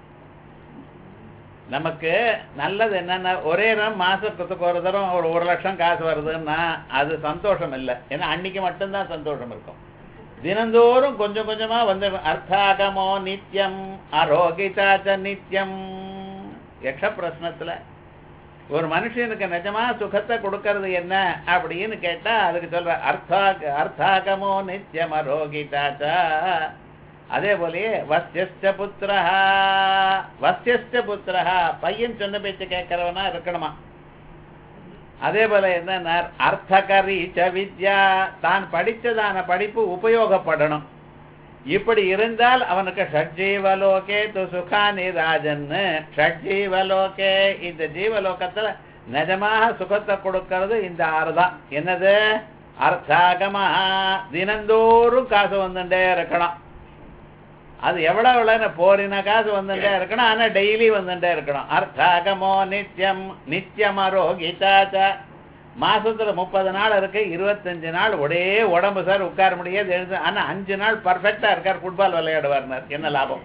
நமக்கு நல்லது என்னன்னா ஒரே நேரம் மாசத்துக்கு ஒரு தரம் ஒரு ஒரு லட்சம் காசு வருதுன்னா அது சந்தோஷம் இல்லை ஏன்னா அன்னைக்கு மட்டும்தான் சந்தோஷம் இருக்கும் தினந்தோறும் கொஞ்சம் கொஞ்சமா வந்து அர்த்தாகமோ நித்தியம் அரோகிதாச்ச நித்தியம் யக்ஷ பிரஸ்னத்துல ஒரு மனுஷனுக்கு நிஜமா சுகத்தை கொடுக்கறது என்ன அப்படின்னு கேட்டா அதுக்கு சொல்ற அர்த்தாக அர்த்தாகமோ நித்தியம் அரோகிதாச்ச அதே போலயே வஸ்யஸ்ட புத்திரஹா வஸ்யஸ்ட புத்திரஹா பையன் சொன்ன பேச்சு கேட்கிறவனா இருக்கணுமா அதே போல என்ன அர்த்தகரீச்ச வித்யா தான் படிச்சதான படிப்பு உபயோகப்படணும் இப்படி இருந்தால் அவனுக்கு ஷட்ஜீவலோகே து சுகானி ராஜன்னு ஷட்ஜீவலோகே இந்த ஜீவலோகத்துல நிஜமாக சுகத்தை கொடுக்கிறது இந்த ஆறு தான் என்னது அர்த்தாகமா தினந்தோறும் காசு வந்துட்டே இருக்கணும் அது எவ்வளவு எவ்வளவு போரின காசு வந்துட்டே இருக்கணும் ஆனா டெய்லி வந்துட்டே இருக்கணும் அர்த்தாகமோ நித்தியம் நித்தியம் அரோகிதாச்ச மாசத்துல முப்பது நாள் இருக்கு இருபத்தஞ்சு நாள் ஒரே உடம்பு சார் உட்கார முடியாது எழுது ஆனா அஞ்சு நாள் பர்ஃபெக்டா இருக்கார் ஃபுட்பால் விளையாடுவார் என்ன லாபம்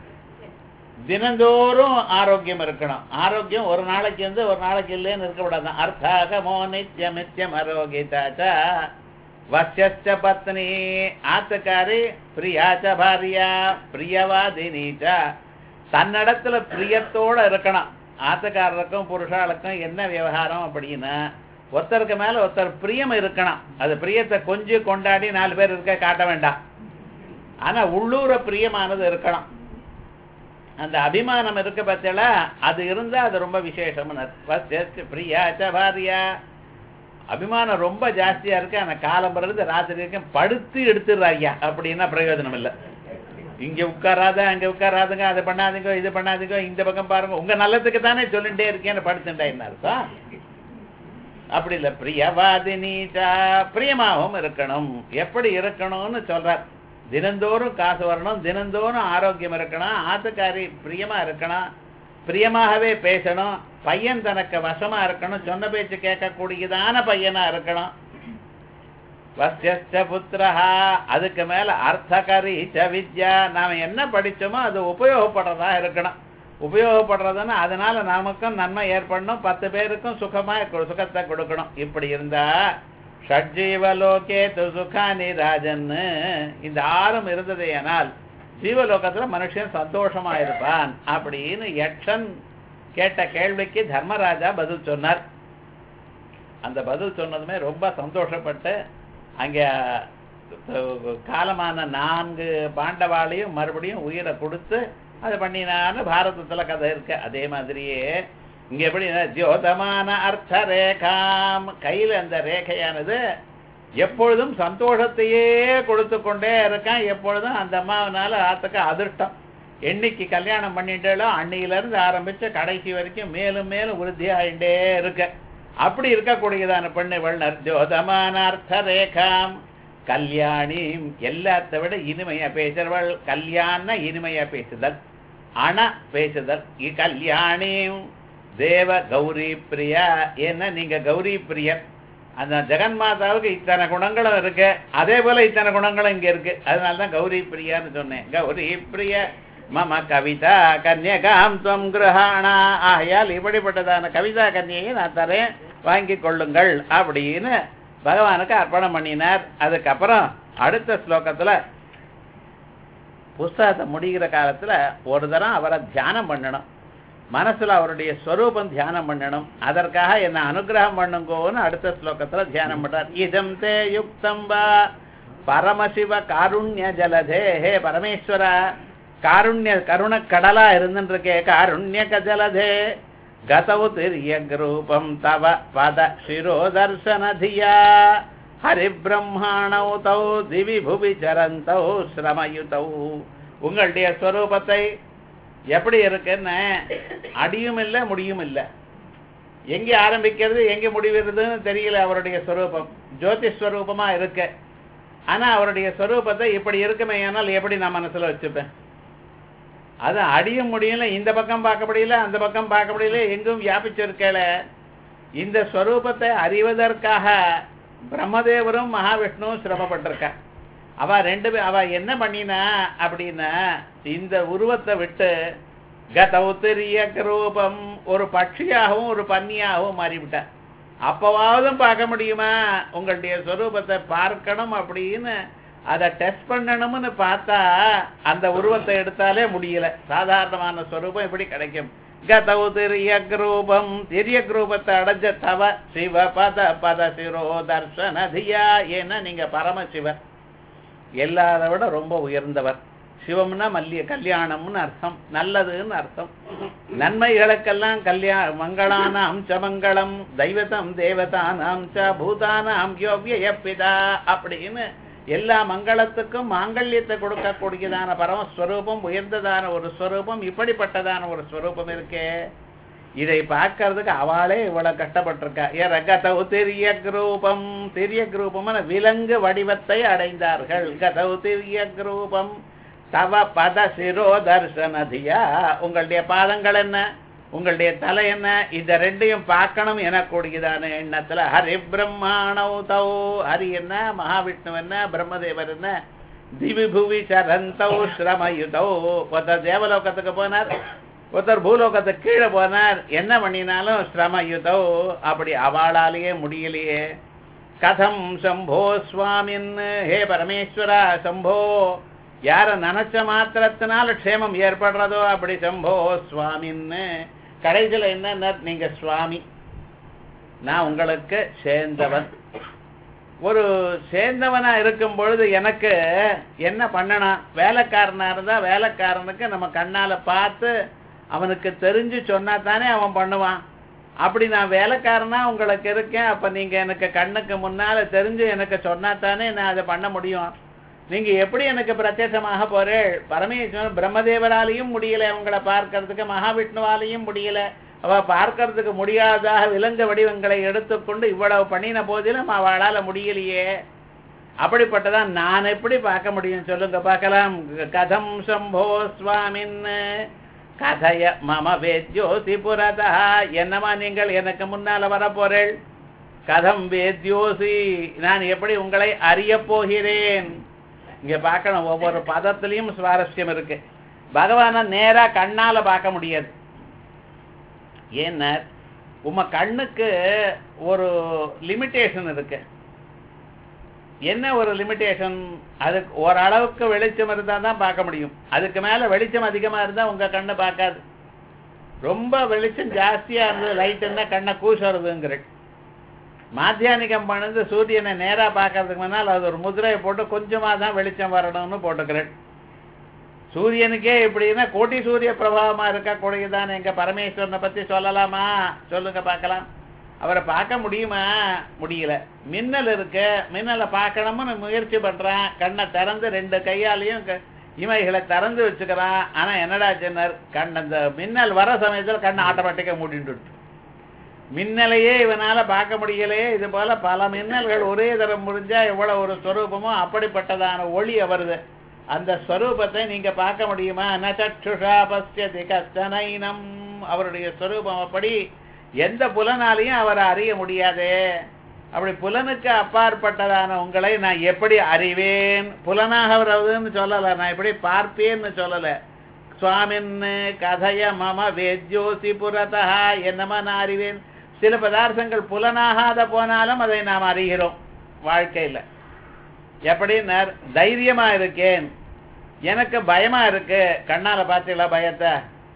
தினந்தோறும் ஆரோக்கியம் இருக்கணும் ஆரோக்கியம் ஒரு நாளைக்கு வந்து ஒரு நாளைக்கு இல்லைன்னு இருக்கக்கூடாது அர்த்தாகமோ நித்தியம் நித்தியம் அரோகிதாச்ச வசியச்ச பத்னி ஆத்துக்காரி பிரியாச்ச பாரியா பிரியவாதினீச்ச தன்னிடத்துல பிரியத்தோட இருக்கணும் ஆத்துக்காரருக்கும் புருஷாளுக்கும் என்ன விவகாரம் அப்படின்னா ஒருத்தருக்கு மேல ஒருத்தர் பிரியம் இருக்கணும் அது பிரியத்தை கொஞ்சம் கொண்டாடி நாலு பேர் இருக்க காட்ட வேண்டாம் ஆனா உள்ளூர பிரியமானது இருக்கணும் அந்த அபிமானம் இருக்கு பார்த்தல அது இருந்தா அது ரொம்ப விசேஷம் பிரியாச்ச பாரியா அபிமானம் ரொம்ப ஜாஸ்தியா இருக்கு அந்த காலம் பிறகு ராத்திரி வரைக்கும் படுத்து எடுத்துடுறாய்யா அப்படின்னா பிரயோஜனம் இல்லை இங்க உட்காராத அங்க உட்காராதுங்க அதை பண்ணாதீங்க இது பண்ணாதீங்க இந்த பக்கம் பாருங்க உங்க நல்லதுக்கு தானே சொல்லிட்டே இருக்கேன்னு படுத்துட்டா என்ன அர்த்தம் அப்படி இல்ல பிரியவாதினீச்சா பிரியமாகவும் இருக்கணும் எப்படி இருக்கணும்னு சொல்றார் தினந்தோறும் காசு வரணும் தினந்தோறும் ஆரோக்கியம் இருக்கணும் ஆத்துக்காரி பிரியமா இருக்கணும் பிரியமாகவே பேசணும் பையன் தனக்கு வசமா இருக்கணும் சொன்ன பேச்சு கேட்கக்கூடியதான பையனா இருக்கணும் வசியஸ்ட புத்திரஹா அதுக்கு மேல அர்த்தகரி ச வித்யா நாம என்ன படிச்சோமோ அது உபயோகப்படுறதா இருக்கணும் உபயோகப்படுறதுன்னா அதனால நமக்கும் நன்மை ஏற்படணும் பத்து பேருக்கும் சுகமா சுகத்தை கொடுக்கணும் இப்படி இருந்தா ஷட்ஜீவலோகே து சுகானி ராஜன்னு இந்த ஆறும் இருந்ததேயானால் ஜீவலோகத்துல மனுஷன் சந்தோஷமா இருப்பான் அப்படின்னு யக்ஷன் கேட்ட கேள்விக்கு தர்மராஜா பதில் சொன்னார் அந்த பதில் சொன்னதுமே ரொம்ப சந்தோஷப்பட்டு அங்க காலமான நான்கு பாண்டவாளையும் மறுபடியும் உயிரை கொடுத்து அது பண்ணினான்னு பாரதத்துல கதை இருக்கு அதே மாதிரியே இங்க எப்படி ஜோதமான அர்த்த ரேகாம் கையில அந்த ரேகையானது எப்பொழுதும் சந்தோஷத்தையே கொடுத்து கொண்டே இருக்கான் எப்பொழுதும் அந்த அம்மாவனால ஆத்துக்கு அதிர்ஷ்டம் என்னைக்கு கல்யாணம் பண்ணிட்டாலோ அன்னையில இருந்து ஆரம்பிச்சு கடைசி வரைக்கும் மேலும் மேலும் விருத்தியாயிட்டே இருக்க அப்படி இருக்கக்கூடியதான பெண்ணு வள்ளர் ஜோதமான அர்த்த ரேகாம் கல்யாணி எல்லாத்த விட இனிமையா பேசுறவள் கல்யாண இனிமையா பேசுதல் அண பேசுதல் இ கல்யாணி தேவ கௌரி பிரியா என்ன நீங்க கௌரி பிரியர் அந்த ஜெகன்மாதாவுக்கு இத்தனை குணங்களும் இருக்கு அதே போல இத்தனை குணங்களும் இங்க இருக்கு அதனாலதான் கௌரி பிரியான்னு சொன்னேன் கௌரி பிரிய மம கவிதா கன்யகாம் துவம் கிரகாணா ஆகையால் இப்படிப்பட்டதான கவிதா கன்னியை நான் தரேன் வாங்கி கொள்ளுங்கள் அப்படின்னு பகவானுக்கு அர்ப்பணம் பண்ணினார் அதுக்கப்புறம் அடுத்த ஸ்லோகத்துல புஸ்தகத்தை முடிகிற காலத்துல ஒரு தரம் அவரை தியானம் பண்ணணும் மனசுல அவருடைய ஸ்வரூபம் தியானம் பண்ணணும் அதற்காக என்ன அனுகிரகம் பண்ணுங்கோன்னு அடுத்த ஸ்லோகத்துல தியானம் பண்றார் இதம் தே யுக்தம் வா பரமசிவ காருண்ய ஜலதே ஹே பரமேஸ்வர காருண்ய கருண கடலா இருந்துருக்கே காருண்ய ஜலதே கதவு திரியக்ரூபம் தவ பத சிரோதர்சனதியா ஹரிபிரம்மாணௌ தௌ திவி புவி சரந்தௌ ஸ்ரமயுதௌ உங்களுடைய ஸ்வரூபத்தை எப்படி இருக்குன்னு அடியும் இல்லை முடியும் இல்லை எங்கே ஆரம்பிக்கிறது எங்கே முடிவுறதுன்னு தெரியல அவருடைய ஸ்வரூபம் ஜோதி ஸ்வரூபமா இருக்கு ஆனா அவருடைய ஸ்வரூபத்தை இப்படி இருக்குமே ஆனால் எப்படி நான் மனசுல வச்சுப்பேன் அது அடியும் முடியல இந்த பக்கம் பார்க்க முடியல அந்த பக்கம் பார்க்க முடியல எங்கும் வியாபிச்சிருக்கல இந்த ஸ்வரூபத்தை அறிவதற்காக பிரம்மதேவரும் மகாவிஷ்ணுவும் சிரமப்பட்டிருக்கா அவ ரெண்டு பேர் அவ என்ன பண்ணினா அப்படின்னா இந்த உருவத்தை விட்டு கதௌத்திரிய ரூபம் ஒரு பட்சியாகவும் ஒரு பன்னியாகவும் மாறிவிட்டா அப்பவாவதும் பார்க்க முடியுமா உங்களுடைய ஸ்வரூபத்தை பார்க்கணும் அப்படின்னு அதை டெஸ்ட் பண்ணணும்னு பார்த்தா அந்த உருவத்தை எடுத்தாலே முடியல சாதாரணமான ஸ்வரூபம் எப்படி கிடைக்கும் கதவு திரியக்ரூபம் திரியக்ரூபத்தை அடைஞ்ச தவ சிவ பத பத சிரோ தர்சனதியா ஏன்னா நீங்க பரமசிவர் எல்லாரை விட ரொம்ப உயர்ந்தவர் சிவம்னா மல்லிய கல்யாணம்னு அர்த்தம் நல்லதுன்னு அர்த்தம் நன்மைகளுக்கெல்லாம் கல்யாண மங்களானாம் ச மங்களம் தெய்வதம் தேவதானாம் ச பூதானாம் யோவிய பிதா அப்படின்னு எல்லா மங்களத்துக்கும் மாங்கல்யத்தை கொடுக்கக்கூடியதான பரமஸ்வரூபம் உயர்ந்ததான ஒரு ஸ்வரூபம் இப்படிப்பட்டதான ஒரு ஸ்வரூபம் இருக்கே இதை பார்க்கறதுக்கு அவளே இவ்வளவு கஷ்டப்பட்டிருக்கா ஏ ரகதவு திரிய குரூபம் திரிய குரூபம் விலங்கு வடிவத்தை அடைந்தார்கள் கதவு திரிய குரூபம் தவ பத சிரோ தர்சனதியா உங்களுடைய பாதங்கள் என்ன உங்களுடைய தலை என்ன இந்த ரெண்டையும் பார்க்கணும் எனக்கூடியதான எண்ணத்துல ஹரி பிரம்மாணவ் தௌ ஹரி என்ன மகாவிஷ்ணு என்ன பிரம்மதேவர் என்ன திவி புவி சரந்தௌ ஸ்ரமயுதௌ ஒருத்தர் தேவலோகத்துக்கு போனார் ஒருத்தர் பூலோகத்துக்கு கீழே போனார் என்ன பண்ணினாலும் ஸ்ரமயுதௌ அப்படி அவளாலேயே முடியலையே கதம் சம்போ சுவாமின் ஹே பரமேஸ்வரா சம்போ யார நினைச்ச மாத்திரத்தினால க்ஷேமம் ஏற்படுறதோ அப்படி சம்போ சுவாமின்னு கடைசியில் என்ன நீங்க சுவாமி நான் உங்களுக்கு சேர்ந்தவன் ஒரு சேர்ந்தவனா இருக்கும் பொழுது எனக்கு என்ன பண்ணணும் வேலைக்காரனா இருந்தா வேலைக்காரனுக்கு நம்ம கண்ணால பார்த்து அவனுக்கு தெரிஞ்சு சொன்னா தானே அவன் பண்ணுவான் அப்படி நான் வேலைக்காரனா உங்களுக்கு இருக்கேன் அப்ப நீங்க எனக்கு கண்ணுக்கு முன்னால தெரிஞ்சு எனக்கு சொன்னா தானே நான் அதை பண்ண முடியும் நீங்க எப்படி எனக்கு பிரத்யட்சமாக போறேள் பரமேஸ்வரன் பிரம்மதேவராலையும் முடியல உங்களை பார்க்கறதுக்கு மகாவிஷ்ணுவாலையும் முடியல அவ பார்க்கறதுக்கு முடியாதாக விலங்கு வடிவங்களை எடுத்துக்கொண்டு இவ்வளவு பண்ணின போதிலும் அவளால முடியலையே அப்படிப்பட்டதான் நான் எப்படி பார்க்க முடியும் சொல்லுங்க பார்க்கலாம் கதம் சம்போ சுவாமின் கதைய மம வேத்யோசி புரதா என்னமா நீங்கள் எனக்கு முன்னால வர போறேள் கதம் வேத்யோசி நான் எப்படி உங்களை அறிய போகிறேன் இங்க பார்க்கணும் ஒவ்வொரு பதத்திலையும் சுவாரஸ்யம் இருக்கு பகவான நேரா கண்ணால பார்க்க முடியாது ஏன்னா உம கண்ணுக்கு ஒரு லிமிட்டேஷன் இருக்கு என்ன ஒரு லிமிட்டேஷன் அதுக்கு ஓரளவுக்கு வெளிச்சம் இருந்தால் தான் பார்க்க முடியும் அதுக்கு மேல வெளிச்சம் அதிகமா இருந்தா உங்க கண்ணை பார்க்காது ரொம்ப வெளிச்சம் ஜாஸ்தியா இருந்தது லைட் இருந்தா கண்ணை கூசுறதுங்கிற மாத்தியானிகம் பண்ணது சூரியனை நேரா பார்க்கறதுக்கு முன்னால் அது ஒரு முதிரையை போட்டு கொஞ்சமா தான் வெளிச்சம் வரணும்னு போட்டுக்கிறேன் சூரியனுக்கே எப்படின்னா கோட்டி சூரிய பிரபாவமா இருக்கக்கூடியதான் எங்க பரமேஸ்வரனை பத்தி சொல்லலாமா சொல்லுங்க பார்க்கலாம் அவரை பார்க்க முடியுமா முடியல மின்னல் இருக்கு மின்னலை பார்க்கணும்னு முயற்சி பண்றான் கண்ணை திறந்து ரெண்டு கையாலையும் க- இமைகளை திறந்து வச்சுக்கிறான் ஆனா என்னடா சின்னர் கண் அந்த மின்னல் வர சமயத்துல கண்ணை ஆட்டோமேட்டிக்கா மூடிட்டு மின்னலையே இவனால பார்க்க முடியலையே இது போல பல மின்னல்கள் ஒரே தரம் முடிஞ்சா எவ்வளவு ஒரு ஸ்வரூபமோ அப்படிப்பட்டதான ஒளி வருது அந்த ஸ்வரூபத்தை நீங்க பார்க்க முடியுமா நச்சுஷா பசியதி கஷ்டனைனம் அவருடைய ஸ்வரூபம் அப்படி எந்த புலனாலையும் அவரை அறிய முடியாதே அப்படி புலனுக்கு அப்பாற்பட்டதான உங்களை நான் எப்படி அறிவேன் புலனாக வருவதுன்னு சொல்லல நான் எப்படி பார்ப்பேன்னு சொல்லல சுவாமின்னு கதைய மம வேத்யோசி புறதா என்னமா நான் அறிவேன் சில பதார்த்தங்கள் புலனாகாத போனாலும் அதை நாம் அறிகிறோம் வாழ்க்கையில எப்படி நான் தைரியமா இருக்கேன் எனக்கு பயமா இருக்கு கண்ணால பார்த்தீங்களா பயத்தை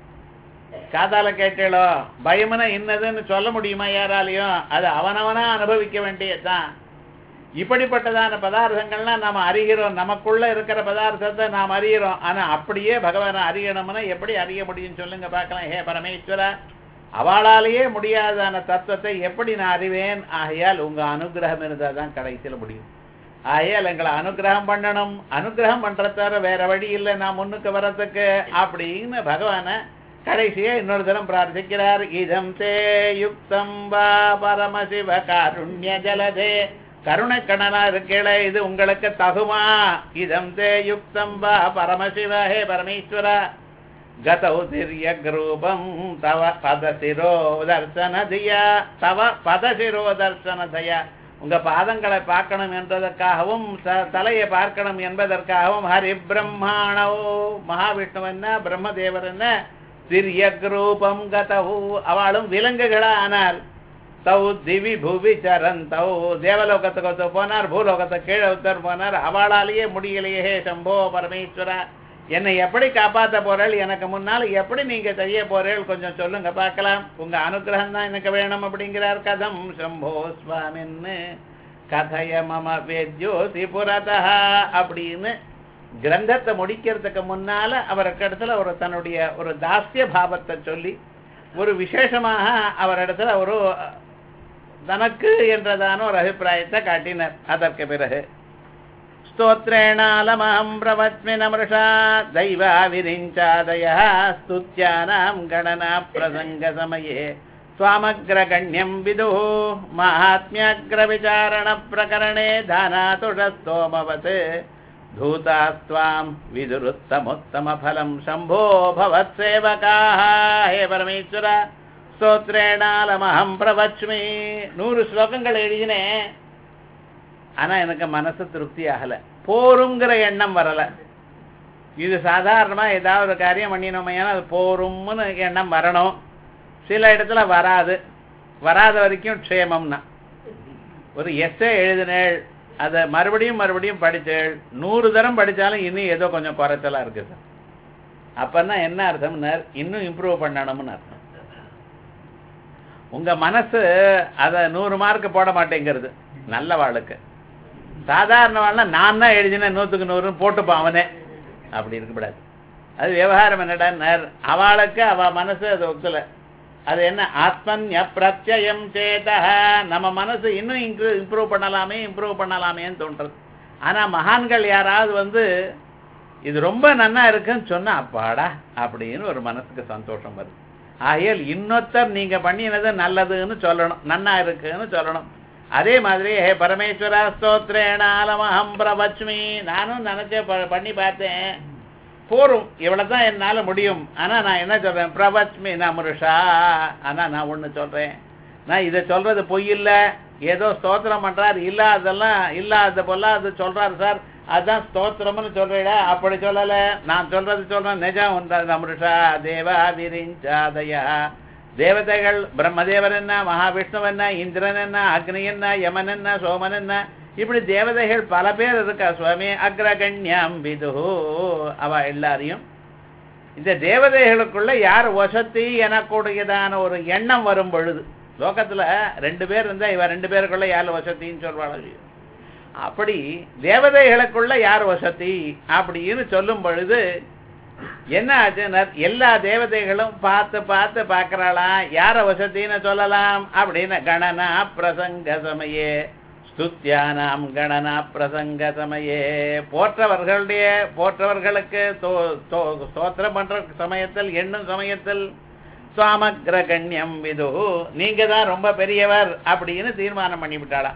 காதால கேட்டீங்களோ பயம்னா என்னதுன்னு சொல்ல முடியுமா யாராலையும் அது அவனவனா அனுபவிக்க வேண்டியதுதான் இப்படிப்பட்டதான பதார்த்தங்கள்லாம் நாம அறிகிறோம் நமக்குள்ள இருக்கிற பதார்த்தத்தை நாம் அறிகிறோம் ஆனா அப்படியே பகவானை அறியணும்னா எப்படி அறிய முடியும் சொல்லுங்க பார்க்கலாம் ஹே பரமேஸ்வரா அவளாலேயே முடியாதான தத்துவத்தை எப்படி நான் அறிவேன் ஆகையால் உங்க அனுகிரகம் இருந்தால் தான் கடைசியில் முடியும் ஆகையால் எங்களை அனுகிரகம் பண்ணணும் அனுகிரகம் பண்றத தவிர வேற வழி இல்லை நான் முன்னுக்கு வர்றதுக்கு அப்படின்னு பகவானை கடைசியா இன்னொரு தரம் பிரார்த்திக்கிறார் இதம் தே யுக்தம் வா பரமசிவ காருண்ய ஜலதே கருணை கணனா இருக்கேள இது உங்களுக்கு தகுமா இதம் தே யுக்தம் வா பரமசிவ ஹே பரமேஸ்வரா கதௌ திரியக்ரூபம் தவ பதசிரோ தர்சனதியா தவ பதசிரோ தர்சனதயா உங்க பாதங்களை பார்க்கணும் என்பதற்காகவும் த- தலையை பார்க்கணும் என்பதற்காகவும் ஹரி பிரம்மாணோ மகாவிஷ்ணு என்ன பிரம்மதேவர் என்ன திரியக்ரூபம் கதவு அவளும் விலங்குகளா ஆனால் தௌ திவி புவி சரண் தௌ தேவலோகத்துக்கு ஒருத்தர் போனார் பூலோகத்துக்கு கீழே ஒருத்தர் போனார் அவளாலேயே முடியலையே ஹே சம்போ பரமேஸ்வரா என்னை எப்படி காப்பாத்த போறேள் எனக்கு முன்னால் எப்படி நீங்க செய்ய போறேள் கொஞ்சம் சொல்லுங்க பார்க்கலாம் உங்க அனுகிரகம் தான் எனக்கு வேணும் அப்படிங்கிறார் கதம் சம்போ சுவாமின்னு கதைய மம வேத்யோசி புரதா அப்படின்னு கிரந்தத்தை முடிக்கிறதுக்கு முன்னால அவருக்கு இடத்துல ஒரு தன்னுடைய ஒரு தாஸ்ய பாவத்தை சொல்லி ஒரு விசேஷமாக அவரிடத்துல ஒரு தனக்கு என்றதான ஒரு அபிப்பிராயத்தை காட்டினர் அதற்கு பிறகு स्तोत्रेणालमहं प्रवच्मि नमृषा दैवा विरिञ्चादयः स्तुत्यानां गणनाप्रसङ्गसमये स्वामग्रगण्यं विदुः माहात्म्यग्रविचारणप्रकरणे धानातुषस्तोमवत् धूतास्त्वां विदुरुत्तमोत्तमफलं शम्भो भवत्सेवकाः हे परमेश्वर स्तोत्रेणालमहं प्रवच्मि நூறு ஸ்லோகங்கள் எழுதினேன் ஆனா எனக்கு மனசு திருப்தி ஆகல போருங்கிற எண்ணம் வரல இது சாதாரணமா ஏதாவது ஒரு காரியம் பண்ணினோமையான அது போரும்னு எண்ணம் வரணும் சில இடத்துல வராது வராத வரைக்கும் க்ஷேமம்னா ஒரு எஸ்ஸே எழுதினேள் அதை மறுபடியும் மறுபடியும் படித்தேள் நூறு தரம் படிச்சாலும் இன்னும் ஏதோ கொஞ்சம் குறைச்சலா இருக்கு சார் அப்பன்னா என்ன அர்த்தம்னார் இன்னும் இம்ப்ரூவ் பண்ணணும்னு அர்த்தம் உங்க மனசு அதை நூறு மார்க் போட மாட்டேங்கிறது நல்ல வாழ்க்கை சாதாரண வாழ்னா நான் தான் எழுதினேன் நூற்றுக்கு நூறுன்னு போட்டுப்பான் அவனே அப்படி இருக்கக்கூடாது அது விவகாரம் என்னடா அவளுக்கு அவ மனசு அது ஒத்துல அது என்ன ஆத்மன்ய பிரத்யம் சேதா நம்ம மனசு இன்னும் இம்ப்ரூவ் பண்ணலாமே இம்ப்ரூவ் பண்ணலாமேன்னு தோன்றது ஆனா மகான்கள் யாராவது வந்து இது ரொம்ப நன்னா இருக்குன்னு சொன்னா அப்பாடா அப்படின்னு ஒரு மனசுக்கு சந்தோஷம் வருது ஆகையால் இன்னொருத்தர் நீங்க பண்ணினது நல்லதுன்னு சொல்லணும் நன்னா இருக்குன்னு சொல்லணும் அதே மாதிரி ஹே பரமேஸ்வரா ஸ்தோத்ரேணாலமஹம் பிரவச்மி நானும் நினைச்சேன் ப- பண்ணி பார்த்தேன் போரும் இவ்வளவுதான் என்னால முடியும் ஆனா நான் என்ன சொல்றேன் பிரவச்மி நமருஷா ஆனா நான் ஒண்ணு சொல்றேன் நான் இதை சொல்றது பொய் இல்ல ஏதோ ஸ்தோத்திரம் பண்றார் இல்லாததெல்லாம் இல்லாத போல அது சொல்றாரு சார் அதான் ஸ்தோத்திரம்னு சொல்றீடா அப்படி சொல்லல நான் சொல்றது சொல்றேன் நிஜம் உண்டா நமருஷா தேவா விரிஞ்சாதயா தேவதைகள் பிரம்மதேவர் என்ன மகாவிஷ்ணு என்ன இந்திரன் என்ன அக்னி என்ன யமன் என்ன சோமன் என்ன இப்படி தேவதைகள் பல பேர் இருக்கா சுவாமி அக்ரகண்யாம் விது அவ எல்லாரையும் இந்த தேவதைகளுக்குள்ள யார் வசதி எனக்கூடியதான ஒரு எண்ணம் வரும் பொழுது லோகத்துல ரெண்டு பேர் இருந்தா இவ ரெண்டு பேருக்குள்ள யார் வசத்தின்னு சொல்வாள் அப்படி தேவதைகளுக்குள்ள யார் வசதி அப்படின்னு சொல்லும் பொழுது என்ன ஆச்சுன்னா எல்லா தேவதைகளும் பார்த்து பார்த்து பார்க்கறாளாம் யார வசத்தின்னு சொல்லலாம் அப்படின்னு கணனா பிரசங்க சமயே ஸ்துத்தியானாம் கணனா பிரசங்க சமயே போற்றவர்களுடைய போற்றவர்களுக்கு தோ- தோ- ஸ்தோத்திரம் பண்ற சமயத்தில் எண்ணும் சமயத்தில் சுவாமக்ர கண்யம் விது நீங்க தான் ரொம்ப பெரியவர் அப்படின்னு தீர்மானம் பண்ணி விட்டாளாம்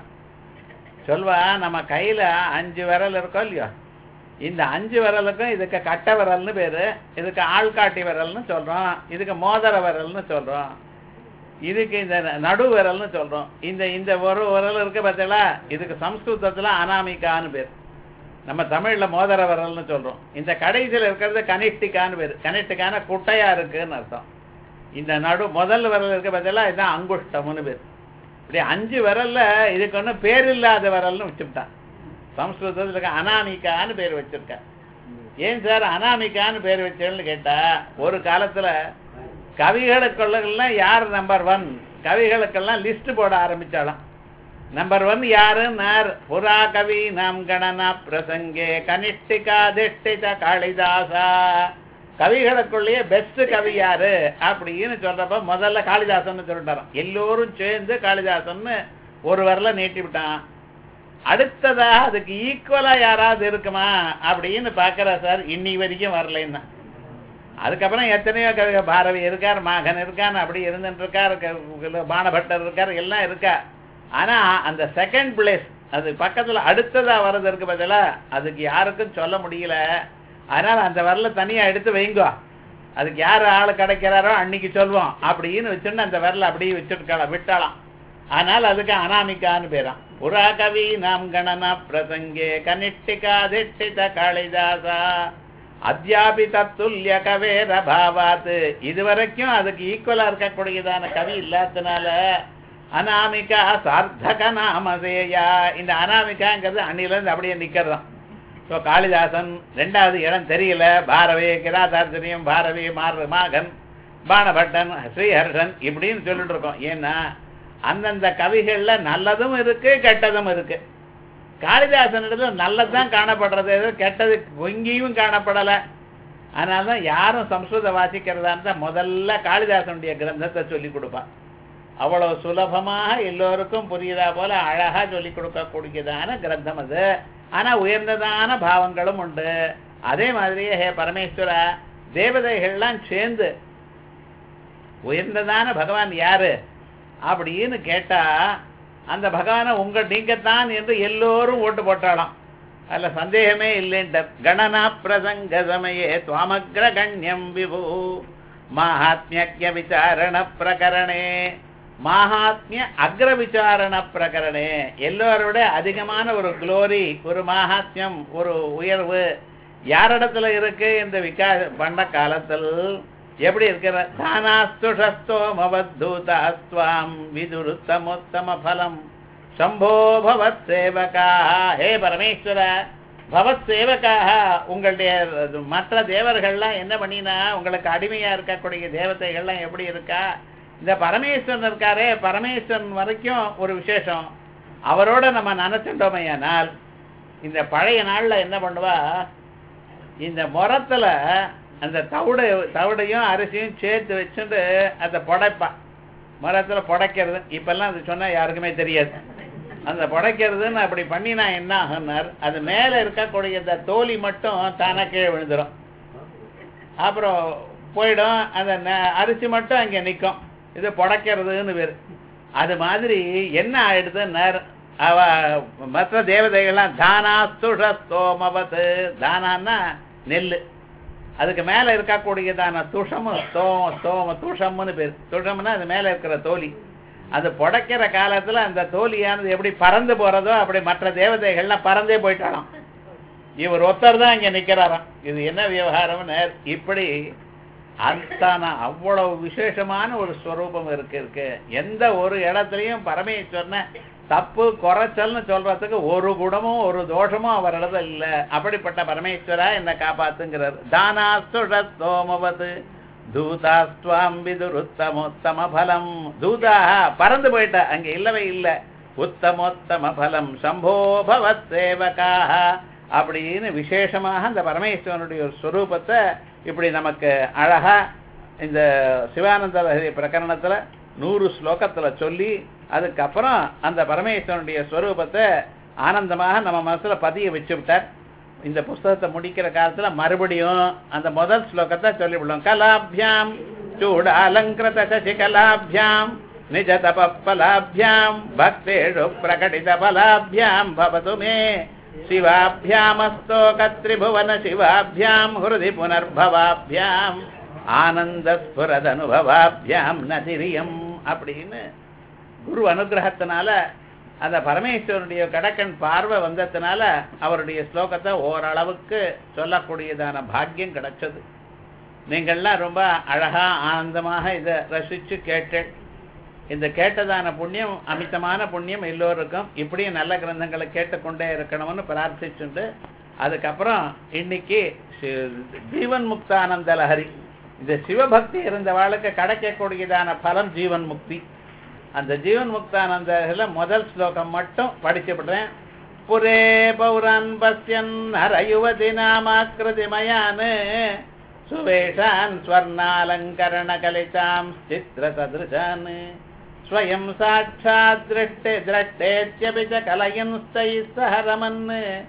சொல்வா நம்ம கையில அஞ்சு விரல் இருக்கோ இல்லையோ இந்த அஞ்சு விரலுக்கும் இதுக்கு கட்டை விரல்னு பேரு இதுக்கு ஆள்காட்டி விரல்னு சொல்றோம் இதுக்கு மோதிர விரல்னு சொல்றோம் இதுக்கு இந்த நடு விரல்னு சொல்றோம் இந்த இந்த ஒரு விரல் இருக்கு பார்த்தீங்களா இதுக்கு சம்ஸ்கிருதத்துல அனாமிகான்னு பேர் நம்ம தமிழ்ல மோதிர விரல்னு சொல்றோம் இந்த கடைசியில் இருக்கிறது கனிஷ்டிகான்னு பேர் கனிஷ்டிகான குட்டையா இருக்குன்னு அர்த்தம் இந்த நடு முதல் விரல் இருக்க பார்த்தீங்களா இதுதான் அங்குஷ்டம்னு பேர் இப்படி அஞ்சு விரல்ல இதுக்கு ஒன்றும் பேர் இல்லாத விரல்னு வச்சுட்டான் சம்ஸ்கிருதத்தில் இருக்க அனாமிகான்னு பேர் வச்சிருக்கா ஏன் சார் அனாமிகான்னு பேர் வச்சேன்னு கேட்டா ஒரு காலத்துல கவிகளுக்குள்ளெல்லாம் யார் நம்பர் ஒன் கவிகளுக்கெல்லாம் லிஸ்ட் போட ஆரம்பிச்சாலாம் நம்பர் ஒன் யாருன்னார் புறா கவி நாம் கணனா பிரசங்கே கனிஷ்டிகா திஷ்டித காளிதாசா கவிகளுக்குள்ளேயே பெஸ்ட் கவி யாரு அப்படின்னு சொல்றப்ப முதல்ல காளிதாசன் சொல்லிட்டாராம் எல்லோரும் சேர்ந்து காளிதாசன்னு ஒரு வரல நீட்டி விட்டான் அடுத்ததா அதுக்கு ஈக்குவலா யாராவது இருக்குமா அப்படின்னு பாக்குறா சார் இன்னி வரைக்கும் வரலைன்னா அதுக்கப்புறம் எத்தனையோ கவி பாரதி இருக்கார் மாகன் இருக்கான் அப்படி இருந்துட்டு இருக்கார் க- பாணபட்டர் இருக்கார் எல்லாம் இருக்கா ஆனா அந்த செகண்ட் பிளேஸ் அது பக்கத்துல அடுத்ததா வர்றது இருக்கு பதிலா அதுக்கு யாருக்கும் சொல்ல முடியல அதனால அந்த வரல தனியா எடுத்து வைங்கோ அதுக்கு யார் ஆள் கிடைக்கிறாரோ அன்னைக்கு சொல்வோம் அப்படின்னு வச்சுன்னு அந்த வரல அப்படியே வச்சுருக்கலாம் விட்டாலாம் ஆனால் அதுக்கு அனாமிகான்னு பேராம் புறா கவி நாம் கணனா பிரசங்கே கனிஷ்டிகா திஷ்டித காளிதாசா அத்தியாபி தத்துல்ய கவேர பாவாத் இதுவரைக்கும் அதுக்கு ஈக்குவலா இருக்கக்கூடியதான கவி இல்லாதனால அனாமிகா சார்த்தக நாமசேயா இந்த அனாமிகாங்கிறது அன்னிலிருந்து அப்படியே நிக்கிறதாம் ஸோ காளிதாசன் ரெண்டாவது இடம் தெரியல பாரவி கிராதார்ஜனியம் பாரவி மார் மாகன் பாணபட்டன் ஸ்ரீஹர்ஷன் இப்படின்னு சொல்லிட்டு இருக்கோம் ஏன்னா அந்தந்த கவிகள்ல நல்லதும் இருக்கு கெட்டதும் இருக்கு காளிதாசனிடத்துல நல்லதுதான் காணப்படுறது கெட்டது எங்கேயும் காணப்படல அதனாலதான் யாரும் சம்ஸ்கிருத வாசிக்கிறதா இருந்தா முதல்ல காளிதாசனுடைய கிரந்தத்தை சொல்லி கொடுப்பா அவ்வளவு சுலபமாக எல்லோருக்கும் புரியுதா போல அழகா சொல்லி கொடுக்கக்கூடியதான கிரந்தம் அது ஆனா உயர்ந்ததான பாவங்களும் உண்டு அதே மாதிரியே ஹே பரமேஸ்வரா தேவதைகள்லாம் சேர்ந்து உயர்ந்ததான பகவான் யாரு அப்படின்னு கேட்டா அந்த பகவானை உங்க நீங்கத்தான் என்று எல்லோரும் ஓட்டு போட்டாளாம் அதுல சந்தேகமே இல்லைன்ட்டு கணனா பிரசங்க சமயே துவாமக்ர கண்யம் விபு மாஹாத்மிய விசாரண பிரகரணே மாஹாத்மிய அக்ர விசாரண பிரகரணே எல்லோரோட அதிகமான ஒரு குளோரி ஒரு மாஹாத்மியம் ஒரு உயர்வு யாரிடத்துல இருக்கு இந்த விகா பண்ண காலத்தில் எப்படி இருக்கிற தானாஸ்துஷஸ்தோமவத்தூதாஸ்வாம் விதுருத்தமோத்தம பலம் சம்போ பவத் சேவகா ஹே பரமேஸ்வர பவத் சேவகாக உங்களுடைய மற்ற தேவர்கள்லாம் என்ன பண்ணினா உங்களுக்கு அடிமையா இருக்கக்கூடிய தேவதைகள்லாம் எப்படி இருக்கா இந்த பரமேஸ்வரன் இருக்காரே பரமேஸ்வரன் வரைக்கும் ஒரு விசேஷம் அவரோட நம்ம நினைச்சுட்டோமையானால் இந்த பழைய நாள்ல என்ன பண்ணுவா இந்த முறத்துல அந்த தவிடு தவிடையும் அரிசியும் சேர்த்து வச்சுட்டு அதை புடைப்பா மரத்துல புடைக்கிறது இப்பெல்லாம் அது சொன்னா யாருக்குமே தெரியாது அந்த புடைக்கிறதுன்னு அப்படி பண்ணினா என்ன ஆகுனார் அது மேல இருக்கக்கூடிய இந்த தோலி மட்டும் தானா கீழே விழுந்துடும் அப்புறம் போயிடும் அந்த ந- அரிசி மட்டும் அங்க நிக்கும் இது புடைக்கிறதுன்னு பேரு அது மாதிரி என்ன ஆயிடுதுன்னார் அவ மற்ற தேவதைகள்லாம் தானா துஷஸ்தோமவத்து தானான்னா நெல்லு அதுக்கு மேல இருக்கக்கூடியதான துஷமு ஸ்தோம ஸ்தோம துஷம்னு பேர் துஷம்னா அது மேல இருக்கிற தோலி அது புடைக்கிற காலத்துல அந்த தோலியானது எப்படி பறந்து போறதோ அப்படி மற்ற தேவதைகள்லாம் பறந்தே போயிட்டாலாம் இவர் ஒருத்தர் தான் இங்க நிக்கிறாராம் இது என்ன விவகாரம்னு இப்படி அத்தான அவ்வளவு விசேஷமான ஒரு ஸ்வரூபம் இருக்கு இருக்கு எந்த ஒரு இடத்துலயும் பரமேஸ்வரனை தப்பு குறைச்சல்னு சொல்றதுக்கு ஒரு குணமும் ஒரு தோஷமும் அவரிடத்துல இல்ல அப்படிப்பட்ட பரமேஸ்வரா என்ன காப்பாத்துங்கிறார் தானாஸ்துட சோமவது தூதாஸ்துவாம் விதுருத்தமோத்தம பலம் தூதாக பறந்து போயிட்ட அங்க இல்லவே இல்ல உத்தமோத்தம பலம் சம்போபவத் சேவகாக அப்படின்னு விசேஷமாக அந்த பரமேஸ்வரனுடைய ஒரு ஸ்வரூபத்தை இப்படி நமக்கு அழகா இந்த சிவானந்த லஹரி பிரகரணத்துல நூறு ஸ்லோகத்துல சொல்லி அதுக்கப்புறம் அந்த பரமேஸ்வரனுடைய ஸ்வரூபத்தை ஆனந்தமாக நம்ம மனசுல பதிய வச்சு விட்டார் இந்த புஸ்தகத்தை முடிக்கிற காலத்துல மறுபடியும் அந்த முதல் ஸ்லோகத்தை சொல்லிவிடும் கலாபியாம் சூட அலங்கிருத சசி கலாபியாம் நிஜ தப பலாபியாம் பக்தேஷு பிரகடித பலாபியாம் பவது மே சிவாபியாமஸ்தோ கத்ரிபுவன சிவாபியாம் ஹிருதி புனர்பவாபியாம் ஆனந்த ஸ்புரதனுபவாபியாம் நதிரியம் அப்படின்னு குரு அனுகிரகத்தினால அந்த பரமேஸ்வரனுடைய கடக்கன் பார்வை வந்ததுனால அவருடைய ஸ்லோகத்தை ஓரளவுக்கு சொல்லக்கூடியதான பாக்கியம் கிடைச்சது நீங்கள்லாம் ரொம்ப அழகா ஆனந்தமாக இதை ரசிச்சு கேட்டு இந்த கேட்டதான புண்ணியம் அமிதமான புண்ணியம் எல்லோருக்கும் இப்படியும் நல்ல கிரந்தங்களை கேட்டுக்கொண்டே இருக்கணும்னு பிரார்த்திச்சுண்டு அதுக்கப்புறம் இன்னைக்கு சி- ஜீவன் முக்தானந்த லஹரி இந்த சிவபக்தி இருந்தவாளுக்கு கிடைக்கக்கூடியதான பலம் ஜீவன் முக்தி அந்த ஜீவன் முக்தானந்தல முதல் ஸ்லோகம் மட்டும் படிச்சுவிடுறேன் புரே பௌரான் பஸ்யன் ஹரயுவதி நாமாக்கிருதிமயான் சுவேஷான் ஸ்வர்ணாலங்கரண கலிதாம் சித்திர சதிருஷான் ஸ்வயம் சாட்சாத் திருஷ்டே திரஷ்டேத்யபி ச கலயன் ஸ்தைः சஹ ரமன்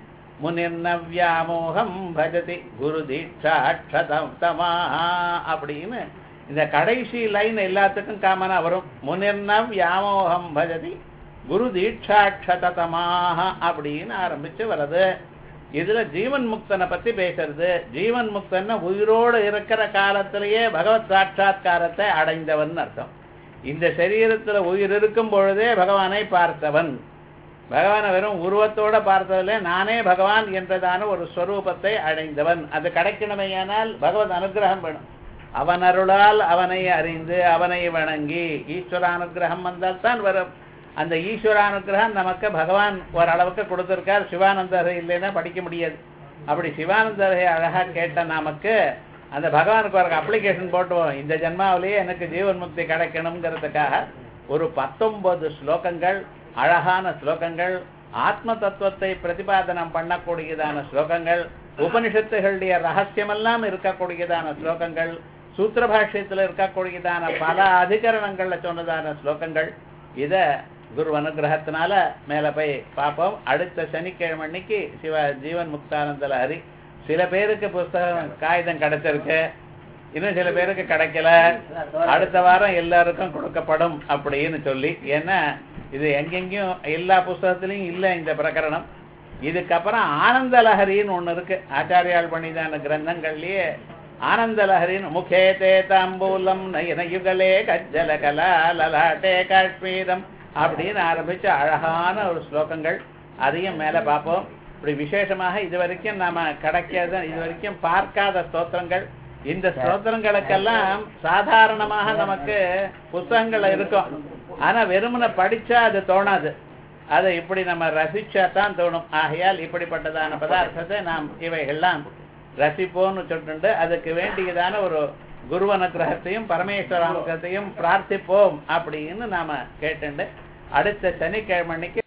முனிர்ன வியாமோகம் பஜதி குரு தீட்சாட்சதம் தமாஹா அப்படின்னு இந்த கடைசி லைன் எல்லாத்துக்கும் காமனா வரும் முனிர்ன வியாமோகம் பஜதி குரு தீட்சாட்சதமாஹ அப்படின்னு ஆரம்பிச்சு வருது இதுல ஜீவன் முக்தனை பத்தி பேசுறது ஜீவன் முக்தன்னா உயிரோடு இருக்கிற காலத்திலேயே பகவத் சாட்சா்காரத்தை அடைந்தவன் அர்த்தம் இந்த சரீரத்துல உயிர் இருக்கும் பொழுதே பகவானை பார்த்தவன் பகவானை வெறும் உருவத்தோட பார்த்ததில்ல நானே பகவான் என்றதான ஒரு ஸ்வரூபத்தை அடைந்தவன் அது கிடைக்கணுமேயானால் பகவத் அனுகிரகம் வேணும் அவன் அருளால் அவனை அறிந்து அவனை வணங்கி ஈஸ்வர அனுகிரகம் வந்தால் தான் வரும் அந்த ஈஸ்வர அனுகிரகம் நமக்கு பகவான் ஓரளவுக்கு கொடுத்திருக்கார் சிவானந்தரை இல்லைன்னா படிக்க முடியாது அப்படி சிவானந்தரை அழகா கேட்ட நமக்கு அந்த பகவானுக்கு ஒரு அப்ளிகேஷன் போட்டுவோம் இந்த ஜென்மாவிலேயே எனக்கு ஜீவன் முக்தி கிடைக்கணுங்கிறதுக்காக ஒரு பத்தொன்பது ஸ்லோகங்கள் அழகான ஸ்லோகங்கள் ஆத்ம தத்துவத்தை பிரதிபாதனம் பண்ணக்கூடியதான ஸ்லோகங்கள் உபனிஷத்துகளுடைய ரகசியமெல்லாம் இருக்கக்கூடியதான ஸ்லோகங்கள் சூத்திர பாஷ்யத்தில் இருக்கக்கூடியதான பல அதிகரணங்கள்ல சொன்னதான ஸ்லோகங்கள் இத குரு அனுகிரகத்தினால மேல போய் பார்ப்போம் அடுத்த சனிக்கிழமை அன்னைக்கு சிவ ஜீவன் முக்தானந்த ஹரி சில பேருக்கு புஸ்தகம் காகிதம் கிடைச்சிருக்கு இன்னும் சில பேருக்கு கிடைக்கல அடுத்த வாரம் எல்லாருக்கும் கொடுக்கப்படும் அப்படின்னு சொல்லி ஏன்னா இது எங்கெங்கேயும் எல்லா புஸ்தகத்திலையும் இல்லை இந்த பிரகரணம் இதுக்கப்புறம் ஆனந்த லஹரின்னு ஒண்ணு இருக்கு ஆச்சாரியால் பண்ணிதான கிரந்தங்கள்லயே ஆனந்த லஹரின்னு முகே தே தாம்பூலம் நயன யுகலே கஜ்ஜல கலா லலாட்டே காஷ்மீரம் அப்படின்னு ஆரம்பிச்ச அழகான ஒரு ஸ்லோகங்கள் அதையும் மேல பார்ப்போம் இப்படி விசேஷமாக இது வரைக்கும் நாம கிடைக்காத இது வரைக்கும் பார்க்காத ஸ்தோத்திரங்கள் இந்த ஸ்தோத்திரங்களுக்கெல்லாம் சாதாரணமாக நமக்கு புத்தகங்கள் இருக்கும் ஆனா வெறுமனை படிச்சா அது தோணாது அதை இப்படி நம்ம ரசிச்சா தான் தோணும் ஆகையால் இப்படிப்பட்டதான பதார்த்தத்தை நாம் இவைகள்லாம் ரசிப்போம்னு சொல்லிட்டு அதுக்கு வேண்டியதான ஒரு குரு அனுகிரகத்தையும் பரமேஸ்வர அனுகிரகத்தையும் பிரார்த்திப்போம் அப்படின்னு நாம கேட்டுண்டு அடுத்த சனிக்கிழமை அன்னைக்கு